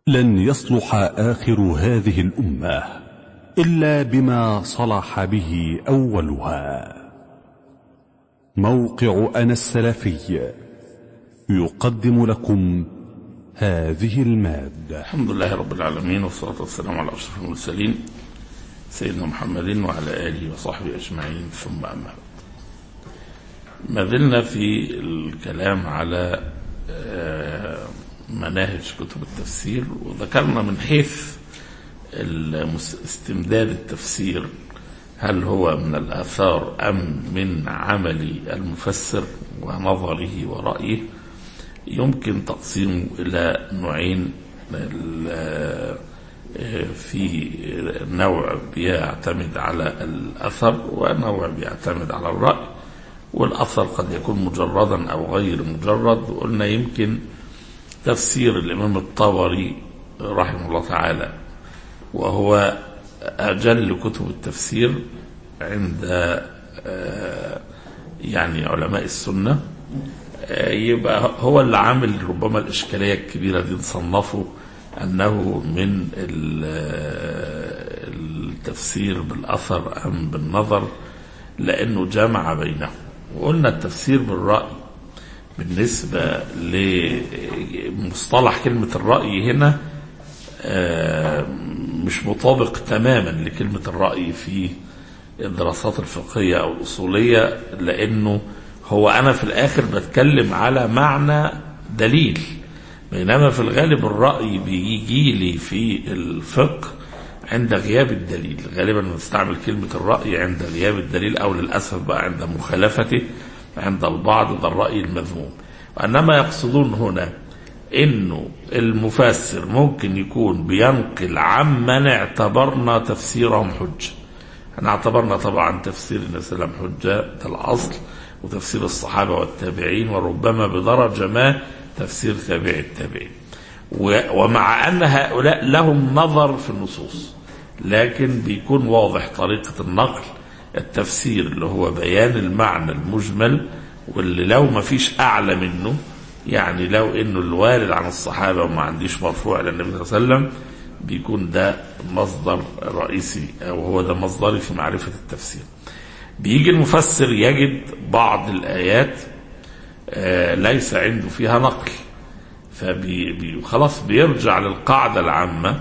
لن يصلح آخر هذه الأمة إلا بما صلح به أولها موقع أنا السلفي يقدم لكم هذه المادة الحمد لله رب العالمين والصلاة والسلام على أشرف المرسلين سيدنا محمد وعلى آله وصحبه أجمعين ثم أما بعد ما زلنا في الكلام على آه، مناهج كتب التفسير وذكرنا من حيث المس- استمداد التفسير هل هو من الآثار أم من عمل المفسر ونظره ورأيه يمكن تقسيمه إلى نوعين ال- في نوع بيعتمد على الأثر ونوع بيعتمد على الرأي والأثر قد يكون مجردا أو غير مجرد وقلنا يمكن تفسير الإمام الطبري رحمه الله تعالى وهو أجل كتب التفسير عند آه، يعني علماء السنة آه، يبقى هو اللي عامل ربما الإشكالية الكبيرة دي نصنفه أنه من ال- آه، التفسير بالأثر أم بالنظر لأنه جمع بينهم وقلنا التفسير بالرأي بالنسبة لمصطلح كلمة الرأي هنا آه، مش مطابق تماما لكلمة الرأي في الدراسات الفقهية أو الأصولية لأنه هو أنا في الآخر بتكلم على معنى دليل بينما في الغالب الرأي بيجي لي في الفقه عند غياب الدليل غالبا نستعمل كلمة الرأي عند غياب الدليل أو للأسف بقى عند مخالفته عند البعض ده الرأي المذموم وإنما يقصدون هنا انه المفسر ممكن يكون بينقل عمن اعتبرنا تفسيرهم حجه احنا اعتبرنا طبعا تفسير النبي صلى الله عليه وسلم حجه ده الاصل وتفسير الصحابه والتابعين وربما بدرجه ما تفسير تابع التابعين و- ومع ان هؤلاء لهم نظر في النصوص لكن بيكون واضح طريقه النقل التفسير اللي هو بيان المعنى المجمل واللي لو ما فيش اعلى منه يعني لو انه الوارد عن الصحابه وما عنديش مرفوع الى النبي صلى الله عليه وسلم بيكون ده مصدر رئيسي او هو ده مصدري في معرفه التفسير. بيجي المفسر يجد بعض الايات آه، ليس عنده فيها نقل فبي بي خلاص بيرجع للقاعده العامه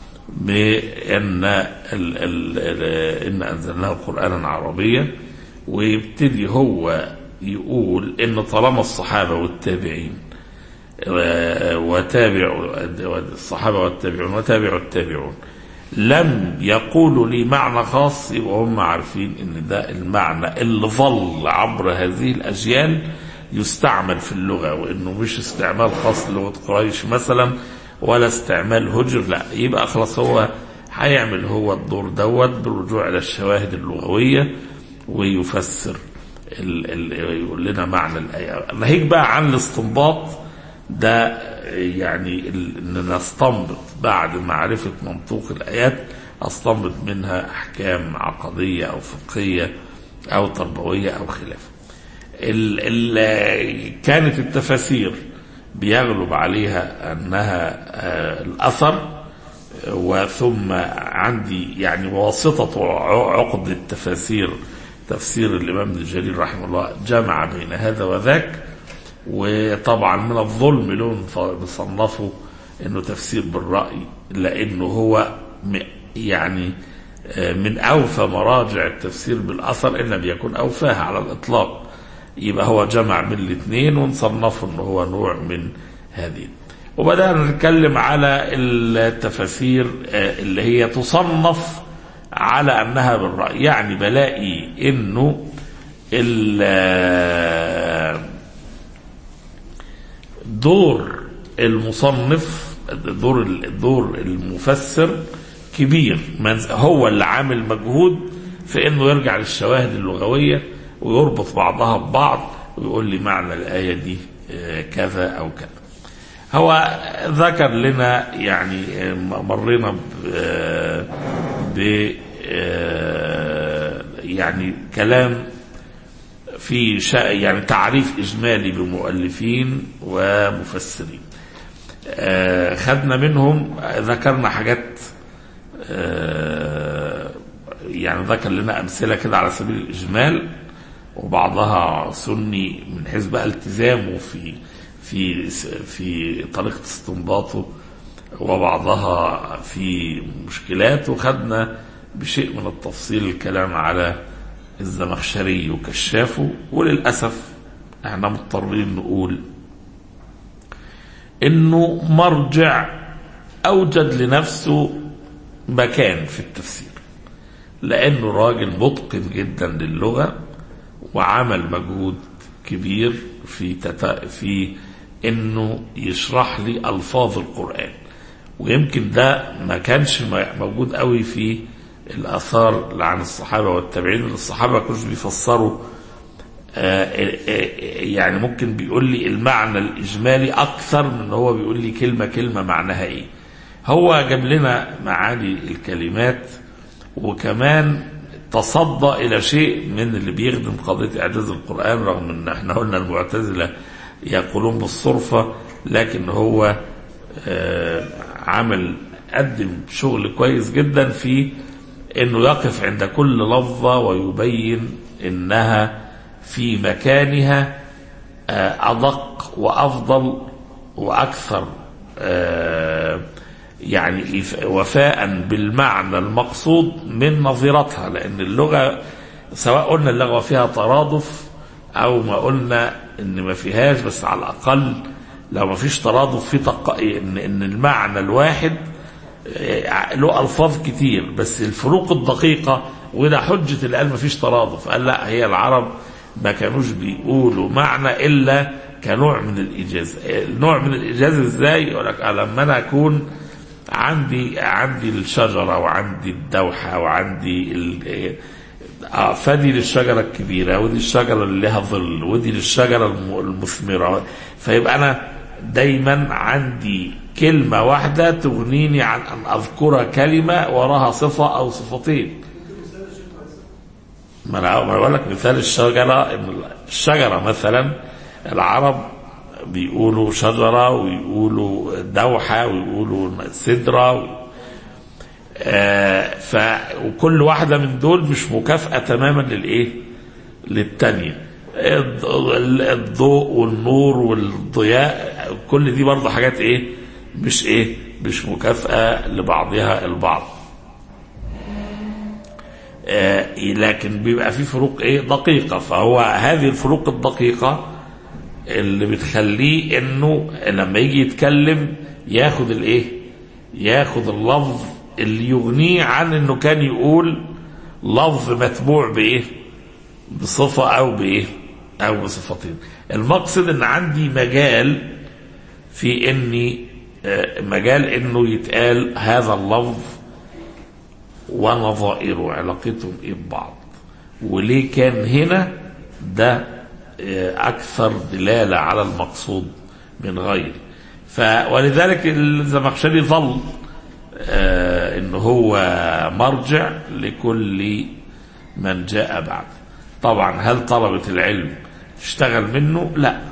بان ال ال ال ان انزلناه قرانا عربيا ويبتدي هو يقول ان طالما الصحابه والتابعين آه، وتابع الصحابه والتابعون وتابع التابعون لم يقولوا لي معنى خاص يبقى هم عارفين ان ده المعنى اللي ظل عبر هذه الاجيال يستعمل في اللغه وانه مش استعمال خاص لغه قريش مثلا ولا استعمال هجر لا يبقى خلاص هو هيعمل هو الدور دوت بالرجوع الى الشواهد اللغويه ويفسر ال ال يقول لنا معنى الايه ناهيك بقى عن الاستنباط ده يعني ال- ان نستنبط بعد معرفه منطوق الايات استنبط منها احكام عقديه او فقهيه او تربويه او خلافه. ال ال كانت التفاسير بيغلب عليها انها آه، الاثر وثم عندي يعني واسطة ع- عقد التفاسير تفسير الإمام ابن جرير رحمه الله جمع بين هذا وذاك وطبعا من الظلم لهم بصنفوا انه تفسير بالرأي لانه هو م- يعني آه، من اوفى مراجع التفسير بالاثر ان لم يكن اوفاها على الاطلاق يبقى هو جمع من الاثنين ونصنفه انه هو نوع من هذه وبدأنا نتكلم على التفاسير آه، اللي هي تصنف على انها بالرأي يعني بلاقي انه ال- آه، دور المصنف دور دور المفسر كبير من- هو اللي عامل مجهود في انه يرجع للشواهد اللغويه ويربط بعضها ببعض ويقول لي معنى الايه دي آه، كذا او كذا. هو ذكر لنا يعني آه، مرينا ب آه، ب آه، يعني كلام في شا يعني تعريف إجمالي بمؤلفين ومفسرين آه، خدنا منهم ذكرنا حاجات آه، يعني ذكر لنا امثله كده على سبيل الاجمال وبعضها سني من حيث بقى التزامه في في في طريقه استنباطه وبعضها في مشكلات وخدنا بشيء من التفصيل الكلام على الزمخشري وكشافه وللاسف احنا مضطرين نقول انه مرجع اوجد لنفسه مكان في التفسير لانه راجل متقن جدا للغه وعمل مجهود كبير في تتا في انه يشرح لي الفاظ القران ويمكن ده ما كانش موجود قوي في الاثار اللي عن الصحابه والتابعين اللي الصحابه ما كانوش بيفسروا آه، آه، آه، يعني ممكن بيقول لي المعنى الاجمالي اكثر من هو بيقول لي كلمه كلمه معناها ايه هو جاب لنا معاني الكلمات وكمان تصدى الى شيء من اللي بيخدم قضيه اعجاز القران رغم ان احنا قلنا المعتزله يقولون بالصرفه لكن هو آه، عمل قدم شغل كويس جدا في انه يقف عند كل لفظه ويبين انها في مكانها آه، ادق وافضل واكثر آه، يعني إف- وفاء بالمعنى المقصود من نظيرتها لان اللغه سواء قلنا اللغه فيها ترادف او ما قلنا ان ما فيهاش بس على الاقل لو ما فيش ترادف في تق... ان ان المعنى الواحد آه، له الفاظ كتير بس الفروق الدقيقه وده حجه اللي قال ما فيش ترادف قال لا هي العرب ما كانوش بيقولوا معنى الا كنوع من الايجاز آه، نوع من الايجاز ازاي يقول لك آه، لما انا اكون عندي عندي الشجره وعندي الدوحه وعندي ال... آه، فدي للشجرة الكبيرة ودي الشجرة اللي لها ظل ودي للشجرة الم- المثمرة فيبقى أنا دايما عندي كلمة واحدة تغنيني عن أن أذكر كلمة وراها صفة أو صفتين ما أنا ما أنا بقول لك مثال الشجرة إن الشجرة مثلا العرب بيقولوا شجرة ويقولوا دوحة ويقولوا سدرة آه، ف وكل واحده من دول مش مكافاه تماما للايه للتانية الض- ال- الضوء والنور والضياء كل دي برضه حاجات ايه مش ايه مش مكافاه لبعضها البعض آه، لكن بيبقى في فروق ايه دقيقه فهو هذه الفروق الدقيقه اللي بتخليه انه لما يجي يتكلم ياخد الايه ياخد اللفظ اللي يغنيه عن انه كان يقول لفظ متبوع بايه بصفة او بايه او بصفتين المقصد ان عندي مجال في اني آه، مجال انه يتقال هذا اللفظ ونظائره علاقتهم ايه ببعض وليه كان هنا ده آه، اكثر دلاله على المقصود من غيره ف ولذلك الزمخشري ظل آه، ان هو مرجع لكل من جاء بعد طبعا هل طلبة العلم تشتغل منه لا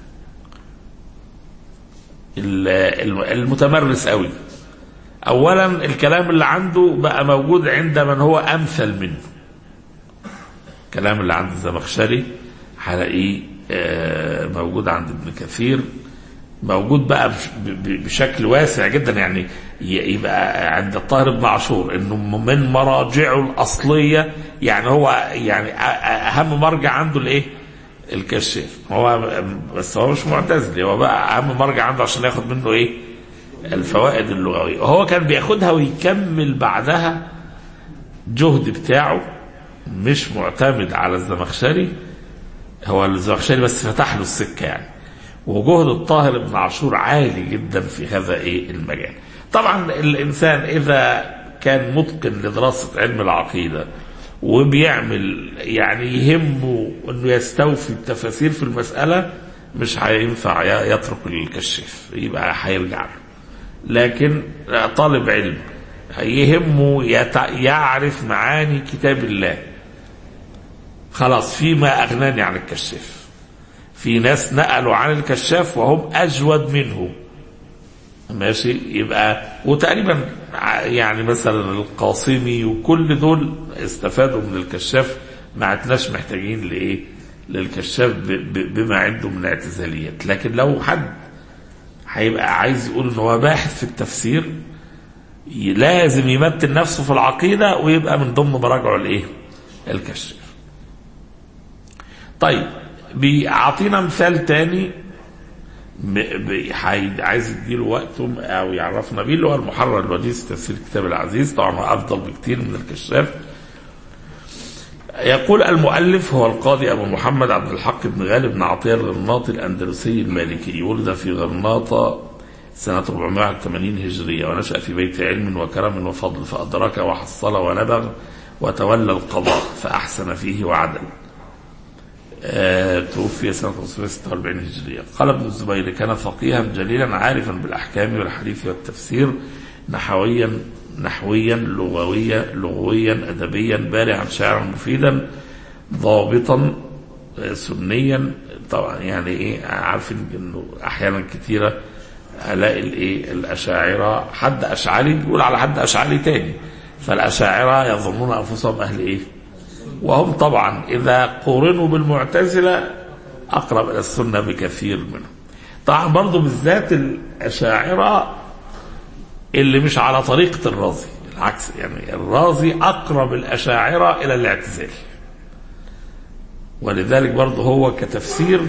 ال- الم- المتمرس قوي اولا الكلام اللي عنده بقى موجود عند من هو امثل منه الكلام اللي عند الزمخشري هلاقيه آه، موجود عند ابن كثير موجود بقى بش- ب- ب- بشكل واسع جدا يعني ي- يبقى عند الطاهر بن عاشور انه من مراجعه الاصليه يعني هو يعني أ- أ- اهم مرجع عنده الايه؟ الكشاف هو بس هو مش معتزلي هو بقى اهم مرجع عنده عشان ياخد منه ايه؟ الفوائد اللغويه وهو كان بياخدها ويكمل بعدها جهد بتاعه مش معتمد على الزمخشري هو الزمخشري بس فتح له السكه يعني وجهد الطاهر بن عاشور عالي جدا في هذا ايه المجال طبعا الانسان اذا كان متقن لدراسه علم العقيده وبيعمل يعني يهمه انه يستوفي التفاسير في المساله مش هينفع ي- يترك الكشاف يبقى هيرجع له لكن طالب علم يهمه يتع- يعرف معاني كتاب الله خلاص فيما اغناني عن الكشاف في ناس نقلوا عن الكشاف وهم اجود منه ماشي يبقى وتقريبا ع- يعني مثلا القاسمي وكل دول استفادوا من الكشاف ما عدناش محتاجين لايه للكشاف ب- ب- بما عنده من اعتزاليات لكن لو حد هيبقى عايز يقول ان هو باحث في التفسير ي- لازم يمتن نفسه في العقيده ويبقى من ضمن مراجعه الايه الكشاف طيب بيعطينا مثال تاني ب- ب- حي- عايز يديله وقته او يعرفنا بيه اللي هو المحرر الوجيز في تفسير الكتاب العزيز طبعا هو افضل بكتير من الكشاف يقول المؤلف هو القاضي ابو محمد عبد الحق بن غالب بن عطيه الغرناطي الاندلسي المالكي ولد في غرناطه سنة 481 هجرية ونشأ في بيت علم وكرم وفضل فأدرك وحصل ونبغ وتولى القضاء فأحسن فيه وعدل آه، توفي سنة 546 هجرية قال ابن الزبير كان فقيها جليلا عارفا بالأحكام والحديث والتفسير نحويا نحويا لغويا لغويا أدبيا بارعا شاعرا مفيدا ضابطا آه، سنيا طبعا يعني ايه عارفين انه احيانا كثيره الاقي الايه الاشاعره حد اشعري بيقول على حد اشعري تاني فالاشاعره يظنون انفسهم اهل ايه وهم طبعا إذا قورنوا بالمعتزلة أقرب إلى السنة بكثير منهم طبعا برضو بالذات الأشاعرة اللي مش على طريقة الرازي العكس يعني الرازي أقرب الأشاعرة إلى الاعتزال ولذلك برضو هو كتفسير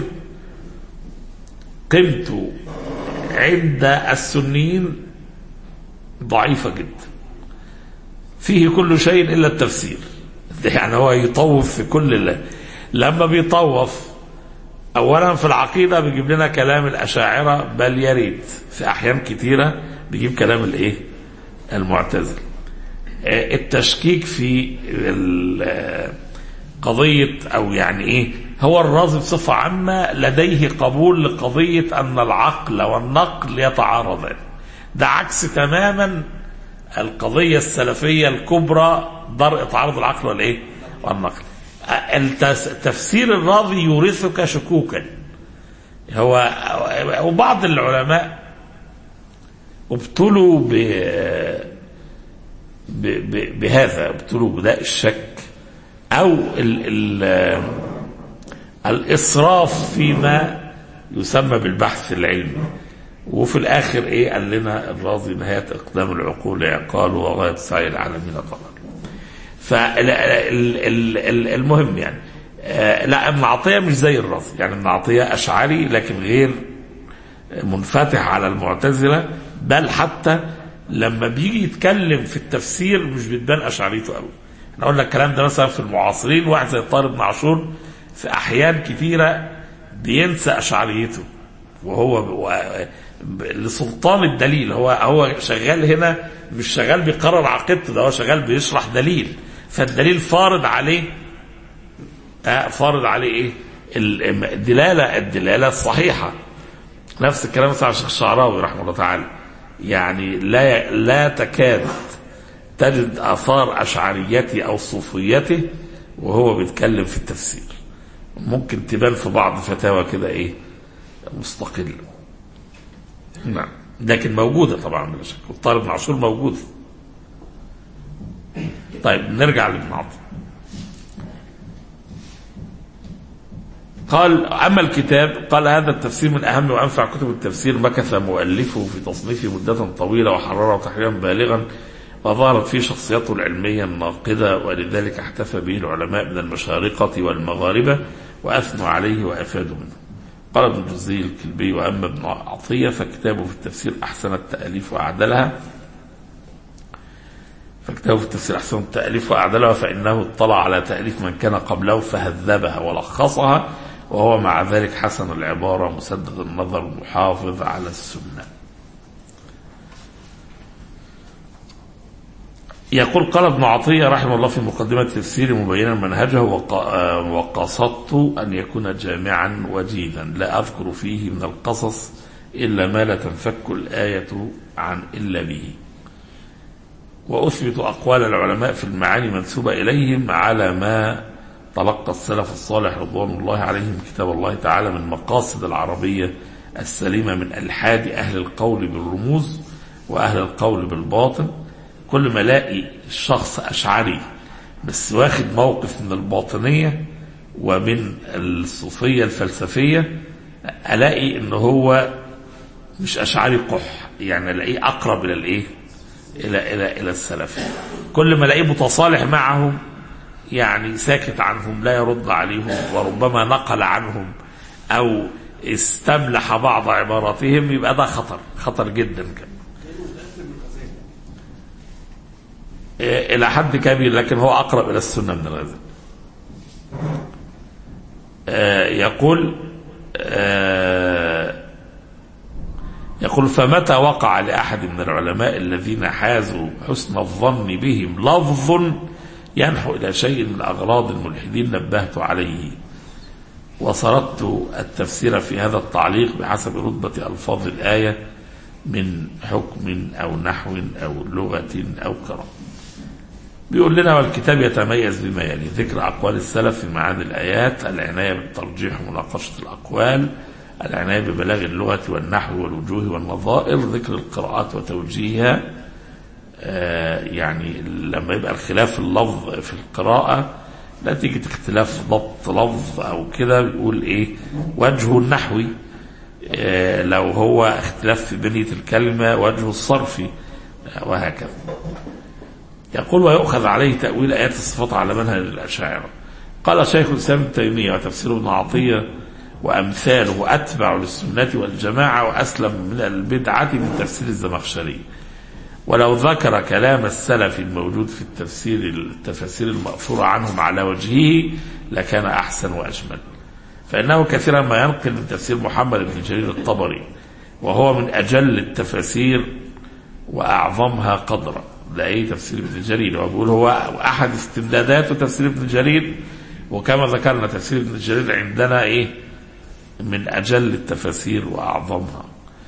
قيمته عند السنيين ضعيفة جدا فيه كل شيء إلا التفسير يعني هو يطوف في كل الله لما بيطوف اولا في العقيده بيجيب لنا كلام الاشاعره بل يا ريت في احيان كتيره بيجيب كلام الايه المعتزله آه، التشكيك في ال- آه، قضيه او يعني ايه هو الرازي بصفه عامه لديه قبول لقضيه ان العقل والنقل يتعارضان ده عكس تماما القضية السلفية الكبرى درء تعارض العقل والإيه؟ والنقل. التس- تفسير الراضي يورثك شكوكا. هو وبعض العلماء ابتلوا ب ب ب بهذا ابتلوا بداء الشك أو ال ال الإسراف فيما يسمى بالبحث العلمي وفي الاخر ايه قال لنا الراضي نهايه اقدام العقول عقال وغايه سعي العالمين ضلال فالمهم يعني آه، لا ابن عطيه مش زي الرازي يعني ابن عطيه اشعري لكن غير منفتح على المعتزله بل حتى لما بيجي يتكلم في التفسير مش بتبان اشعريته قوي احنا قلنا الكلام ده مثلا في المعاصرين واحد زي طارق بن عاشور في احيان كثيره بينسى اشعريته وهو ب- و- ب- لسلطان الدليل هو هو شغال هنا مش شغال بيقرر عقيدته ده هو شغال بيشرح دليل فالدليل فارض عليه آه، فارض عليه ايه ال- الدلاله الدلاله الصحيحه نفس الكلام مثلا على الشيخ الشعراوي رحمه الله تعالى يعني لا لا تكاد تجد اثار اشعريته او صوفيته وهو بيتكلم في التفسير ممكن تبان في بعض فتاوى كده ايه مستقلة نعم لكن موجودة طبعا بلا شك والطالب بن عاشور موجود طيب نرجع لابن عطية قال أما الكتاب قال هذا التفسير من أهم وأنفع كتب التفسير مكث مؤلفه في تصنيفه مدة طويلة وحرره تحريرا بالغا وظهرت فيه شخصيته العلمية الناقدة ولذلك احتفى به العلماء من المشارقة والمغاربة وأثنوا عليه وأفادوا منه قال ابن الجزي الكلبي وأما ابن عطية فكتابه في التفسير أحسن التأليف وأعدلها فكتابه في التفسير أحسن التأليف وأعدلها فإنه اطلع على تأليف من كان قبله فهذبها ولخصها وهو مع ذلك حسن العبارة مسدد النظر محافظ على السنة يقول قال ابن عطية رحمه الله في مقدمة تفسير مبينا منهجه وق- وقصدت أن يكون جامعا وجيدا لا أذكر فيه من القصص إلا ما لا تنفك الآية عن إلا به وأثبت أقوال العلماء في المعاني منسوبة إليهم على ما تلقى السلف الصالح رضوان الله عليهم كتاب الله تعالى من مقاصد العربية السليمة من ألحاد أهل القول بالرموز وأهل القول بالباطن كل ما الاقي الشخص أشعري بس واخد موقف من الباطنية ومن الصوفية الفلسفية ألاقي إن هو مش أشعري قح يعني ألاقيه أقرب إلى الإيه؟ إلى إلى إلى السلف كل ما الاقيه متصالح معهم يعني ساكت عنهم لا يرد عليهم وربما نقل عنهم أو استملح بعض عباراتهم يبقى ده خطر خطر جدا كمان إلى حد كبير لكن هو أقرب إلى السنة من الغزال يقول يقول فمتى وقع لأحد من العلماء الذين حازوا حسن الظن بهم لفظ ينحو إلى شيء من أغراض الملحدين نبهت عليه وسردت التفسير في هذا التعليق بحسب رتبة ألفاظ الآية من حكم أو نحو أو لغة أو قراءة بيقول لنا والكتاب يتميز بما يلي ذكر أقوال السلف في معاني الآيات العناية بالترجيح ومناقشة الأقوال العناية ببلاغ اللغة والنحو والوجوه والنظائر ذكر القراءات وتوجيهها آه يعني لما يبقى الخلاف اللفظ في القراءة نتيجة اختلاف ضبط لفظ أو كده بيقول إيه وجه النحوي آه لو هو اختلاف في بنية الكلمة وجه الصرفي آه وهكذا يقول ويؤخذ عليه تأويل آيات الصفات على منهج الأشاعرة قال شيخ الإسلام ابن تيمية وتفسير ابن عطية وأمثاله أتبع للسنة والجماعة وأسلم من البدعة من تفسير الزمخشري ولو ذكر كلام السلف الموجود في التفسير التفاسير المأثورة عنهم على وجهه لكان أحسن وأجمل فإنه كثيرا ما ينقل من تفسير محمد بن جرير الطبري وهو من أجل التفاسير وأعظمها قدرا ده ايه تفسير ابن جرير وبيقول هو احد استمداداته تفسير ابن جرير وكما ذكرنا تفسير ابن جرير عندنا ايه من اجل التفاسير واعظمها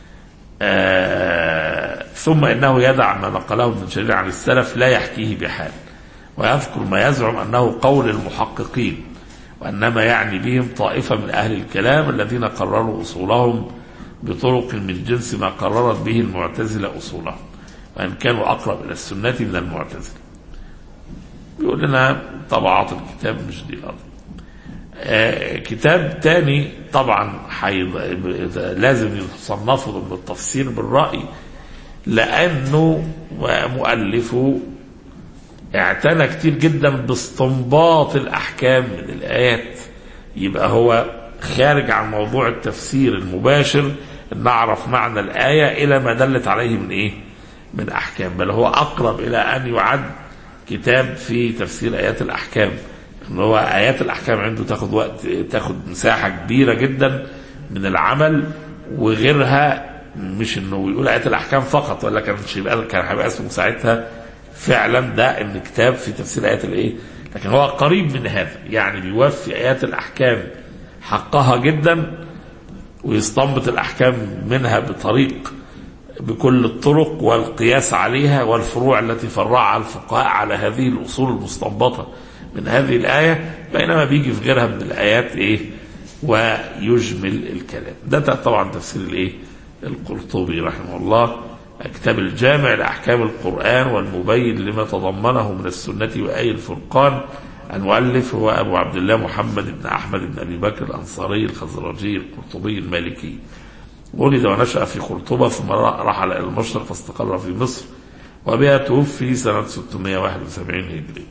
آه ثم انه يدع ما نقله ابن جرير عن السلف لا يحكيه بحال ويذكر ما يزعم انه قول المحققين وانما يعني بهم طائفه من اهل الكلام الذين قرروا اصولهم بطرق من جنس ما قررت به المعتزله اصولهم وأن كانوا أقرب إلى السنة من المعتزلة بيقول لنا طبعات الكتاب مش دي الأرض آه كتاب تاني طبعا حيض... لازم يصنفه ضمن التفسير بالرأي لأنه مؤلفه اعتنى كتير جدا باستنباط الأحكام من الآيات يبقى هو خارج عن موضوع التفسير المباشر نعرف معنى الآية إلى ما دلت عليه من إيه من أحكام بل هو أقرب إلى أن يعد كتاب في تفسير آيات الأحكام إن هو آيات الأحكام عنده تاخد وقت تاخد مساحة كبيرة جدا من العمل وغيرها مش إنه يقول آيات الأحكام فقط ولا كان يبقى كان هيبقى اسمه ساعتها فعلا ده إن كتاب في تفسير آيات الإيه لكن هو قريب من هذا يعني بيوفي آيات الأحكام حقها جدا ويستنبط الأحكام منها بطريق بكل الطرق والقياس عليها والفروع التي فرعها الفقهاء على هذه الأصول المستنبطة من هذه الآية بينما بيجي في غيرها من الآيات إيه ويجمل الكلام ده طبعا تفسير الإيه القرطبي رحمه الله كتاب الجامع لأحكام القرآن والمبين لما تضمنه من السنة وآي الفرقان المؤلف هو أبو عبد الله محمد بن أحمد بن أبي بكر الأنصاري الخزرجي القرطبي المالكي ولد ونشأ في قرطبة ثم رحل إلى المشرق فاستقر في مصر وبها توفي سنة 671 هجري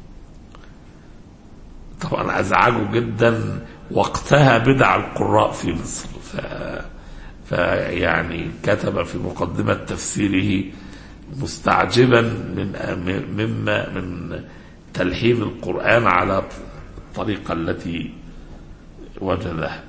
طبعا أزعجه جدا وقتها بدع القراء في مصر ف... فيعني كتب في مقدمة تفسيره مستعجبا من مما من تلحين القرآن على الطريقة التي وجدها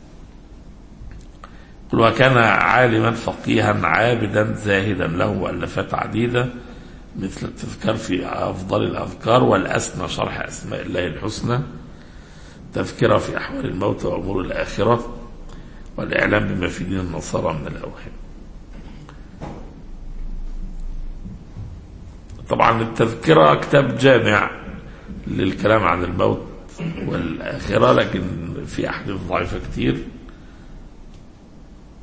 قل وكان عالما فقيها عابدا زاهدا له مؤلفات عديدة مثل التذكار في أفضل الأذكار والأسنى شرح أسماء الله الحسنى تذكرة في أحوال الموت وأمور الآخرة والإعلام بما في دين النصارى من الأوهام طبعا التذكرة كتاب جامع للكلام عن الموت والآخرة لكن في أحاديث ضعيفة كتير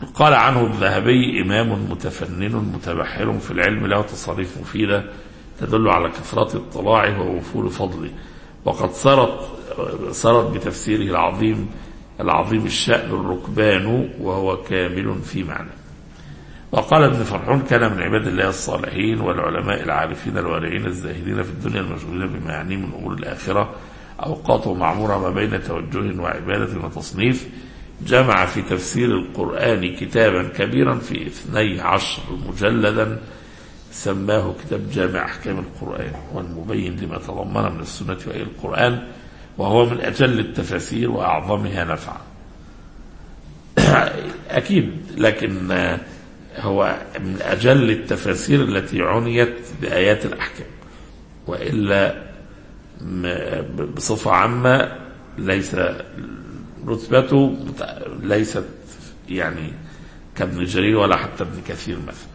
قال عنه الذهبي إمام متفنن متبحر في العلم له تصاريف مفيدة تدل على كثرة اطلاعه ووفور فضله وقد سرت سرت بتفسيره العظيم العظيم الشأن الركبان وهو كامل في معنى وقال ابن فرحون كان من عباد الله الصالحين والعلماء العارفين الورعين الزاهدين في الدنيا المشغولين بما يعنيه من أمور الآخرة أوقاته معمورة ما بين توجه وعبادة وتصنيف جمع في تفسير القرآن كتابا كبيرا في اثني عشر مجلدا سماه كتاب جامع أحكام القرآن والمبين لما تضمن من السنة وأي القرآن وهو من أجل التفاسير وأعظمها نفعا أكيد لكن هو من أجل التفاسير التي عنيت بآيات الأحكام وإلا بصفة عامة ليس رتبته ليست يعني كابن جرير ولا حتى ابن كثير مثلا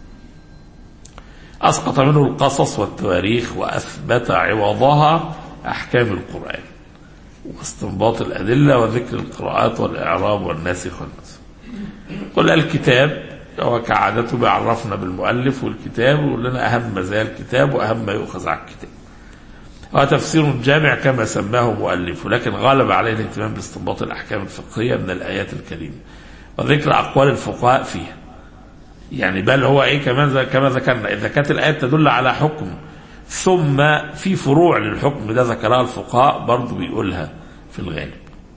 أسقط منه القصص والتواريخ وأثبت عوضها أحكام القرآن واستنباط الأدلة وذكر القراءات والإعراب والناسخ والنسخ قل الكتاب هو كعادته بيعرفنا بالمؤلف والكتاب ويقول لنا أهم مزايا الكتاب وأهم ما يؤخذ على الكتاب هو تفسير جامع كما سماه مؤلف لكن غالب عليه الاهتمام باستنباط الأحكام الفقهية من الآيات الكريمة وذكر أقوال الفقهاء فيها يعني بل هو إيه كمان كما ذكرنا إذا كانت الآيات تدل على حكم ثم في فروع للحكم ده ذكرها الفقهاء برضه بيقولها في الغالب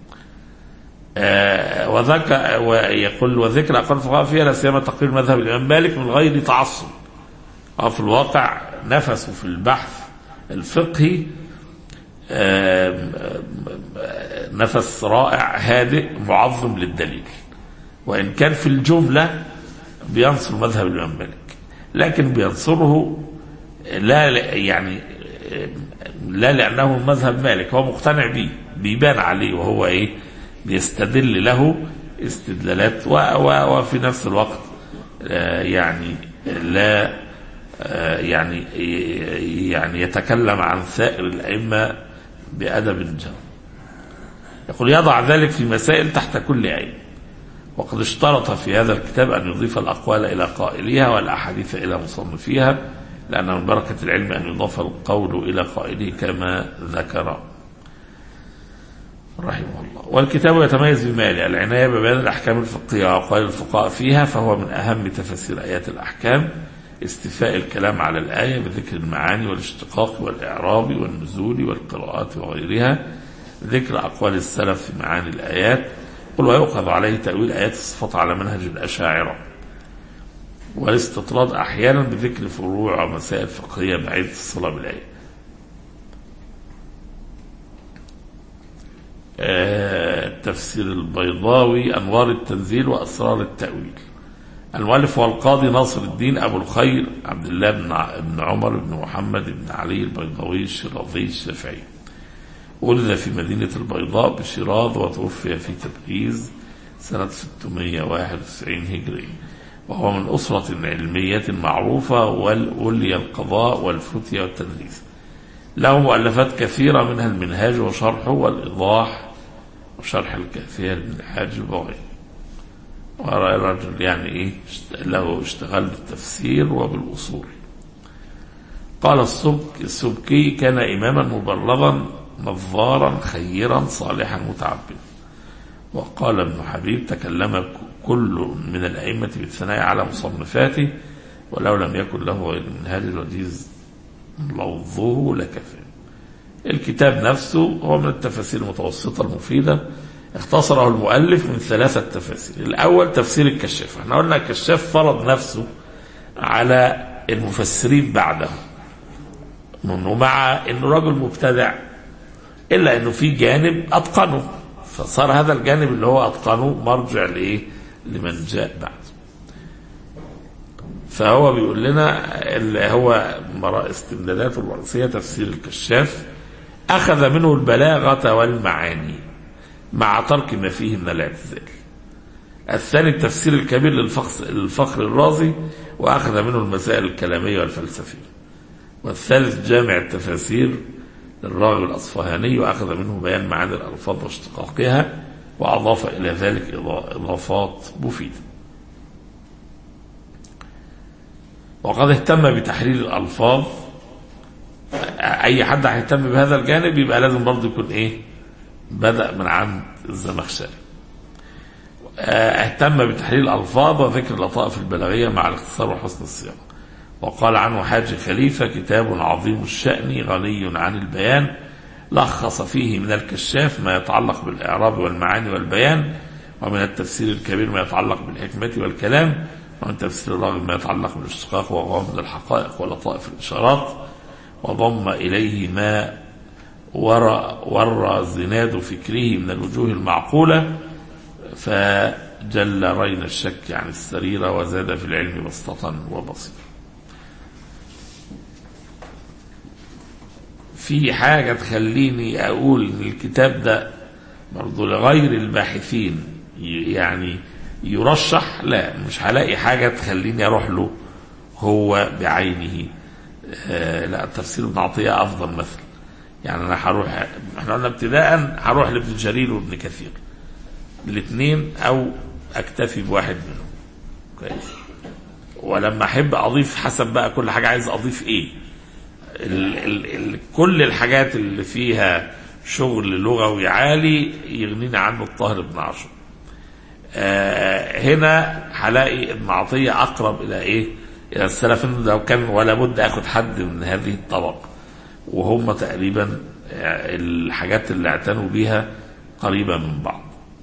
آه وذكر ويقول وذكر أقوال الفقهاء فيها لا سيما تقرير مذهب الإمام مالك من غير تعصب وفي الواقع نفسه في البحث الفقهي نفس رائع هادئ معظم للدليل وإن كان في الجملة بينصر مذهب الإمام مالك لكن بينصره لا يعني لا لأنه مذهب مالك هو مقتنع به بيبان عليه وهو إيه بيستدل له استدلالات وفي نفس الوقت يعني لا يعني يعني يتكلم عن سائر الأئمة بأدب جم يقول يضع ذلك في مسائل تحت كل آية وقد اشترط في هذا الكتاب أن يضيف الأقوال إلى قائلها والأحاديث إلى مصنفيها لأن من بركة العلم أن يضاف القول إلى قائله كما ذكر رحمه الله والكتاب يتميز بماله العناية ببيان الأحكام الفقهية وأقوال الفقهاء فيها فهو من أهم تفاسير آيات الأحكام استيفاء الكلام على الآية بذكر المعاني والاشتقاق والإعراب والنزول والقراءات وغيرها ذكر أقوال السلف في معاني الآيات قل ويؤخذ عليه تأويل آيات الصفات على منهج الأشاعرة والاستطراد أحيانا بذكر فروع ومسائل فقهية بعيدة الصلة بالآية التفسير البيضاوي أنوار التنزيل وأسرار التأويل المؤلف هو القاضي ناصر الدين أبو الخير عبد الله بن عمر بن محمد بن علي البيضاوي الشيرازي الشافعي ولد في مدينة البيضاء بشيراز وتوفي في تبريز سنة 691 هجري وهو من أسرة علمية معروفة والأولي القضاء والفتية والتدريس له مؤلفات كثيرة منها المنهاج وشرحه والإيضاح وشرح الكافية للحاج البغي رجل يعني إيه له اشتغال بالتفسير وبالأصول قال السبك السبكي كان إماما مبلغا نظارا خيرا صالحا متعبدا وقال ابن حبيب تكلم كل من الأئمة بالثناء على مصنفاته ولو لم يكن له غير منهاج الوجيز لوظه لكفى الكتاب نفسه هو من التفاسير المتوسطة المفيدة اختصره المؤلف من ثلاثة تفاسير الأول تفسير الكشاف احنا قلنا الكشاف فرض نفسه على المفسرين بعده ومع انه رجل مبتدع الا انه في جانب اتقنه فصار هذا الجانب اللي هو اتقنه مرجع لايه لمن جاء بعده فهو بيقول لنا اللي هو استمداداته الرئيسيه تفسير الكشاف اخذ منه البلاغه والمعاني مع ترك ما فيه من الاعتزال الثاني التفسير الكبير للفخر الرازي واخذ منه المسائل الكلاميه والفلسفيه والثالث جامع التفاسير للراغب الأصفهاني وأخذ منه بيان معاني الألفاظ واشتقاقها وأضاف إلى ذلك إضافات مفيدة وقد اهتم بتحرير الألفاظ أي حد هيهتم بهذا الجانب يبقى لازم برضه يكون إيه بدأ من عند الزمخشري اهتم بتحرير الألفاظ وذكر اللطائف البلاغية مع الاختصار وحسن الصياغة وقال عنه حاج خليفة كتاب عظيم الشأن غني عن البيان لخص فيه من الكشاف ما يتعلق بالإعراب والمعاني والبيان ومن التفسير الكبير ما يتعلق بالحكمة والكلام ومن تفسير الراغب ما يتعلق بالاشتقاق وغامض الحقائق ولطائف الإشارات وضم إليه ما ورى, ورى زناد فكره من الوجوه المعقولة فجل رين الشك عن السريرة وزاد في العلم بسطة وبصيرة في حاجة تخليني أقول إن الكتاب ده برضه لغير الباحثين يعني يرشح لا مش هلاقي حاجة تخليني أروح له هو بعينه آه لا تفسير ابن عطية أفضل مثل يعني أنا هروح احنا قلنا ابتداء هروح لابن جرير وابن كثير الاثنين أو أكتفي بواحد منهم كويس ولما أحب أضيف حسب بقى كل حاجة عايز أضيف إيه ال ال ال كل الحاجات اللي فيها شغل لغوي عالي يغنيني عنه الطاهر بن عاشور آه هنا هلاقي ابن عطية أقرب إلى إيه إلى السلف لو كان ولا بد أخذ حد من هذه الطبقة وهم تقريبا الحاجات اللي اعتنوا بيها قريبة من بعض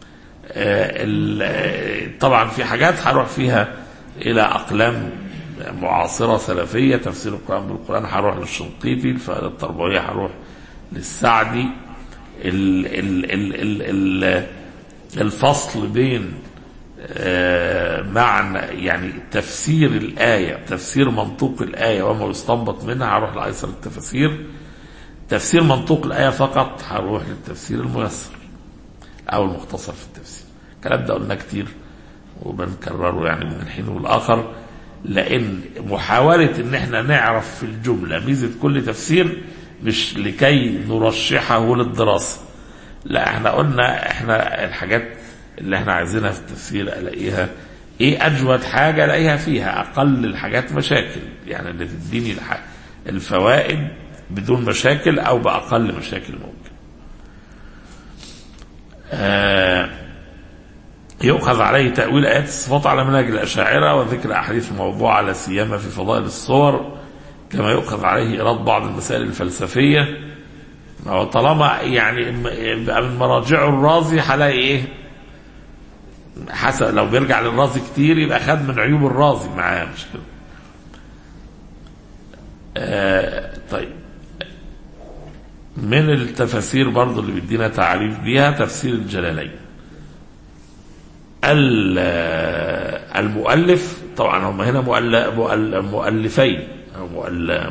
آه طبعا في حاجات هروح فيها إلى أقلام معاصرة سلفية تفسير القرآن بالقرآن هروح للشنقيطي الفائدة التربوية هروح للسعدي ال ال ال ال ال الفصل بين معنى يعني تفسير الآية تفسير منطوق الآية وما يستنبط منها هروح لأيسر التفاسير تفسير منطوق الآية فقط هروح للتفسير الميسر أو المختصر في التفسير الكلام ده قلنا كتير وبنكرره يعني من الحين والآخر لأن محاولة إن احنا نعرف في الجملة ميزة كل تفسير مش لكي نرشحه للدراسة لا احنا قلنا احنا الحاجات اللي احنا عايزينها في التفسير الاقيها ايه اجود حاجة الاقيها فيها اقل الحاجات مشاكل يعني اللي تديني الفوائد بدون مشاكل او باقل مشاكل ممكن آه يؤخذ عليه تأويل آيات الصفات على منهج الأشاعرة وذكر أحاديث الموضوع على سيما في فضائل الصور كما يؤخذ عليه إيراد بعض المسائل الفلسفية طالما يعني من مراجعه الرازي هلاقي إيه حسب لو بيرجع للرازي كتير يبقى خد من عيوب الرازي معاه مش كده آه طيب من التفاسير برضو اللي بيدينا تعريف بيها تفسير الجلالين المؤلف طبعا هم هنا مؤلفين أو مؤلف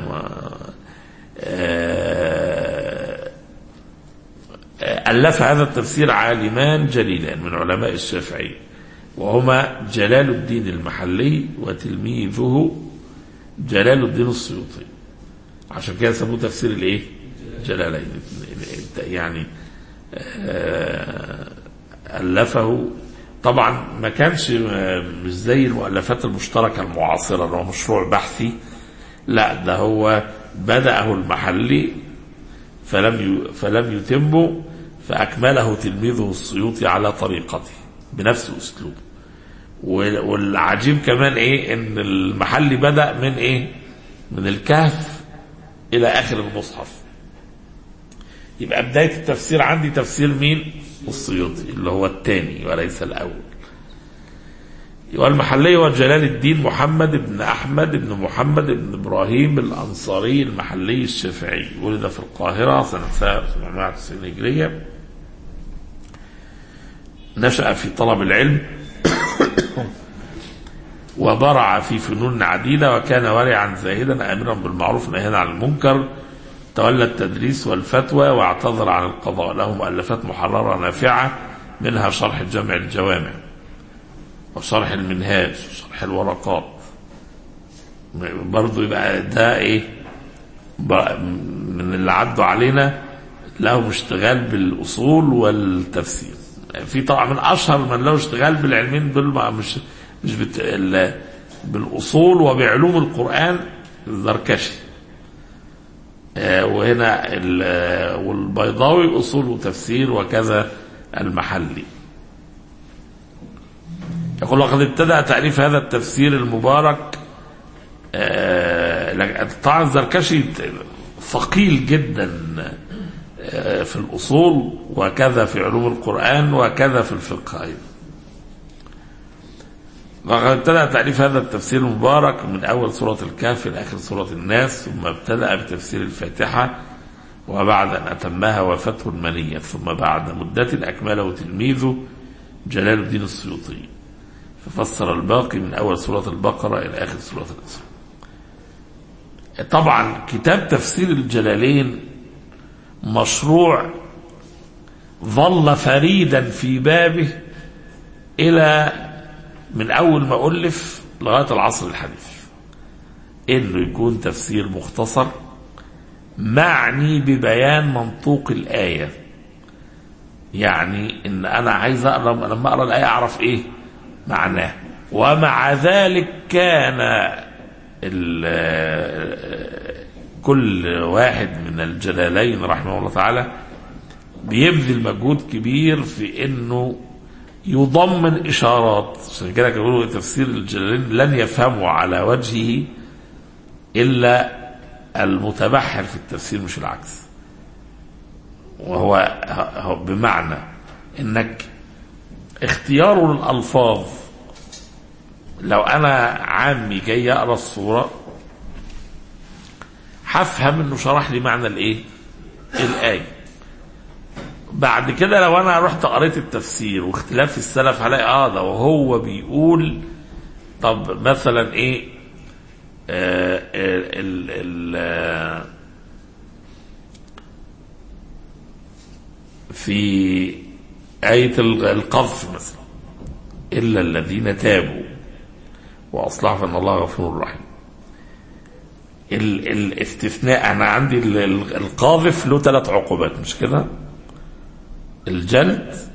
ألف هذا التفسير عالمان جليلان من علماء الشافعية وهما جلال الدين المحلي وتلميذه جلال الدين السيوطي عشان كده سموه تفسير الايه جلالين يعني ألفه طبعا ما كانش مش زي المؤلفات المشتركة المعاصرة اللي هو مشروع بحثي لا ده هو بدأه المحلي فلم فلم يتمه فأكمله تلميذه السيوطي على طريقته بنفس أسلوبه والعجيب كمان إيه إن المحلي بدأ من إيه من الكهف إلى آخر المصحف يبقى بداية التفسير عندي تفسير مين السيوطي اللي هو الثاني وليس الأول والمحلي هو جلال الدين محمد بن أحمد بن محمد بن إبراهيم الأنصاري المحلي الشافعي ولد في القاهرة سنة 790 هجرية نشأ في طلب العلم وبرع في فنون عديدة وكان ورعا زاهدا آمرا بالمعروف نهيا عن المنكر تولى التدريس والفتوى واعتذر عن القضاء له مؤلفات محررة نافعة منها شرح جمع الجوامع وشرح المنهاج وشرح الورقات برضو يبقى ده ايه من اللي عدوا علينا لهم اشتغال بالاصول والتفسير في طبعا من اشهر من له اشتغال بالعلمين دول مش مش بت... بالأصول وبعلوم القرآن الزركشي آه، وهنا ال- آه، والبيضاوي أصول وتفسير وكذا المحلي يقول وقد ابتدأ تعريف هذا التفسير المبارك آه، لك- طبعا الزركشي ثقيل جدا آه، في الأصول وكذا في علوم القرآن وكذا في الفقه أيضا وقد ابتدأ تعريف هذا التفسير المبارك من أول سورة الكهف إلى آخر سورة الناس ثم ابتدأ بتفسير الفاتحة وبعد أن أتمها وفاته المنية ثم بعد مدة أكمله تلميذه جلال الدين السيوطي ففسر الباقي من أول سورة البقرة إلى آخر سورة الإسراء طبعا كتاب تفسير الجلالين مشروع ظل فريدا في بابه إلى من أول ما ألف لغاية العصر الحديث إنه يكون تفسير مختصر معني ببيان منطوق الآية يعني إن أنا عايز أقرأ لما أقرأ الآية أعرف إيه معناه ومع ذلك كان ال- كل واحد من الجلالين رحمه الله تعالى بيبذل مجهود كبير في انه يضمن اشارات عشان كده كانوا يقولوا تفسير الجلالين لن يفهمه على وجهه الا المتبحر في التفسير مش العكس وهو هو بمعنى انك اختياره للالفاظ لو انا عامي جاي اقرا الصوره هفهم انه شرح لي معنى الايه الايه بعد كده لو انا رحت قريت التفسير واختلاف السلف هلاقي اه ده وهو بيقول طب مثلا ايه آه ال ال آه في آية القذف مثلا إلا الذين تابوا وأصلحوا فإن الله غفور رحيم ال- الاستثناء أنا عندي ال- ال- القاذف له ثلاث عقوبات مش كده الجلد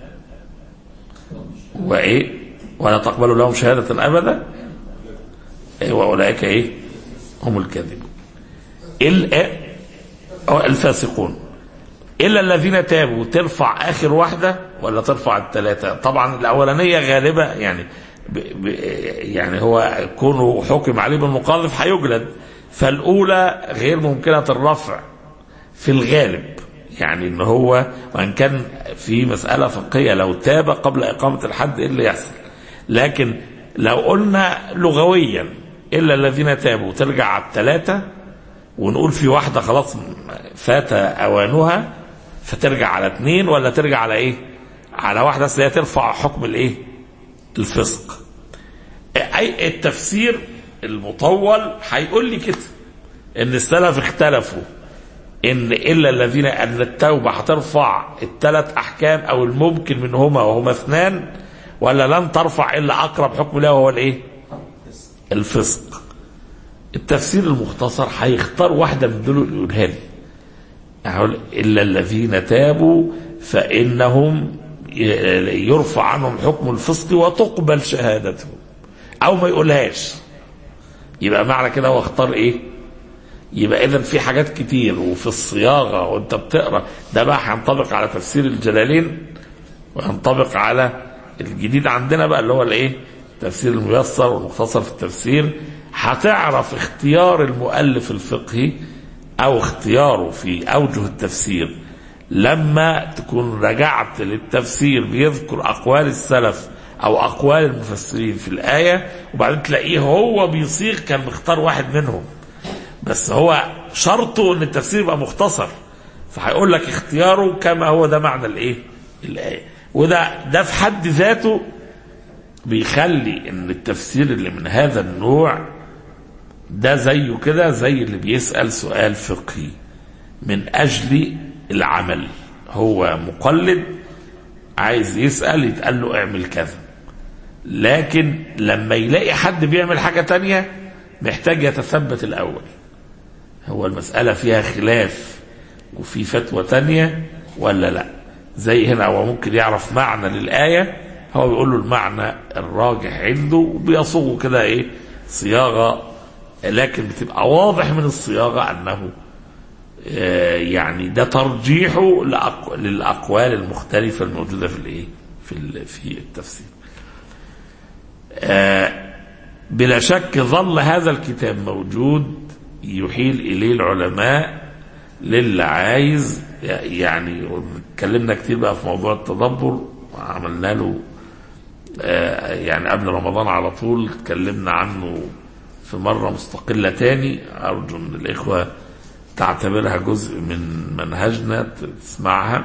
وإيه ولا تقبلوا لهم شهادة أبدا إيه وأولئك إيه هم الكاذبون ال- إيه؟ أو الفاسقون إلا الذين تابوا ترفع آخر واحدة ولا ترفع الثلاثة طبعا الأولانية غالبة يعني ب ب يعني هو كونه حكم عليه بالمقاذف هيجلد فالأولى غير ممكنة الرفع في الغالب يعني ان هو وان كان في مسألة فقهية لو تاب قبل إقامة الحد ايه اللي يحصل لكن لو قلنا لغويا إلا الذين تابوا ترجع على الثلاثة ونقول في واحدة خلاص فات أوانها فترجع على اثنين ولا ترجع على ايه على واحدة اصل هي ترفع حكم الايه الفسق اي التفسير المطول هيقول لي كده ان السلف اختلفوا ان الا الذين ان التوبه هترفع الثلاث احكام او الممكن منهما وهما اثنان ولا لن ترفع الا اقرب حكم له وهو الايه؟ الفسق. التفسير المختصر هيختار واحده من دول يقولها لي. هقول الا الذين تابوا فانهم ي- يرفع عنهم حكم الفسق وتقبل شهادتهم. او ما يقولهاش. يبقى معنى كده هو اختار ايه؟ يبقى اذا في حاجات كتير وفي الصياغه وانت بتقرا ده بقى هينطبق على تفسير الجلالين وينطبق على الجديد عندنا بقى اللي هو الايه؟ التفسير الميسر والمختصر في التفسير هتعرف اختيار المؤلف الفقهي او اختياره في اوجه التفسير لما تكون رجعت للتفسير بيذكر اقوال السلف او اقوال المفسرين في الايه وبعدين تلاقيه هو بيصيغ كان مختار واحد منهم بس هو شرطه ان التفسير يبقى مختصر فهيقول لك اختياره كما هو ده معنى الايه الايه وده ده في حد ذاته بيخلي ان التفسير اللي من هذا النوع ده زيه كده زي اللي بيسأل سؤال فقهي من اجل العمل هو مقلد عايز يسأل يتقال له اعمل كذا لكن لما يلاقي حد بيعمل حاجة تانية محتاج يتثبت الأول هو المسألة فيها خلاف وفي فتوى تانية ولا لا زي هنا هو ممكن يعرف معنى للآية هو بيقول له المعنى الراجح عنده وبيصوغه كده ايه صياغة لكن بتبقى واضح من الصياغة أنه آه، يعني ده ترجيحه لأق- للأقوال المختلفة الموجودة في الإيه؟ في ال- في التفسير. آه، بلا شك ظل هذا الكتاب موجود يحيل إليه العلماء للي عايز يعني اتكلمنا كتير بقى في موضوع التدبر وعملنا له آه، يعني قبل رمضان على طول اتكلمنا عنه في مرة مستقلة تاني أرجو أن الإخوة تعتبرها جزء من منهجنا تسمعها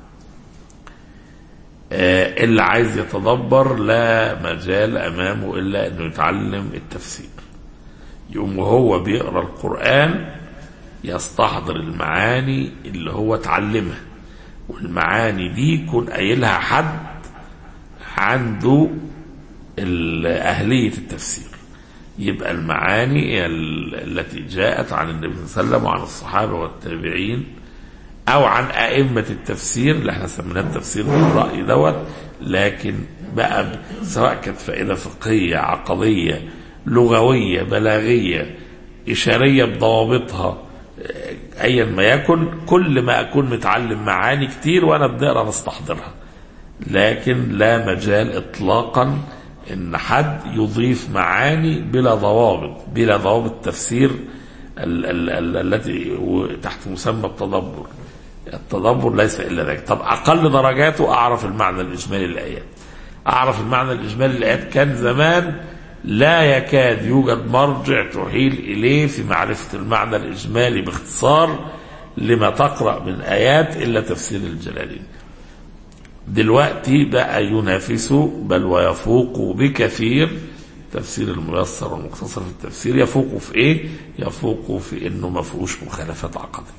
آه، اللي عايز يتدبر لا مجال أمامه إلا أنه يتعلم التفسير يقوم وهو بيقرأ القرآن يستحضر المعاني اللي هو اتعلمها والمعاني دي يكون قايلها حد عنده ال- أهلية التفسير يبقى المعاني هي ال- التي جاءت عن النبي صلى الله عليه وسلم وعن الصحابة والتابعين أو عن أئمة التفسير اللي احنا سميناه التفسير بالرأي دوت لكن بقى ب- سواء كانت فائدة فقهية عقدية لغوية بلاغية إشارية بضوابطها آه، أيا ما يكن كل ما أكون متعلم معاني كتير وأنا بنقرأ بستحضرها لكن لا مجال اطلاقا ان حد يضيف معاني بلا ضوابط بلا ضوابط تفسير ال- ال- ال- التي و- تحت مسمى التدبر التدبر ليس الا ذلك طب اقل درجاته اعرف المعنى الاجمالي للايات اعرف المعنى الاجمالي للايات كان زمان لا يكاد يوجد مرجع تحيل اليه في معرفه المعنى الاجمالي باختصار لما تقرا من ايات الا تفسير الجلالين دلوقتي بقى ينافسه بل ويفوق بكثير تفسير الميسر والمختصر في التفسير يفوق في ايه؟ يفوق في انه ما فيهوش مخالفات عقديه.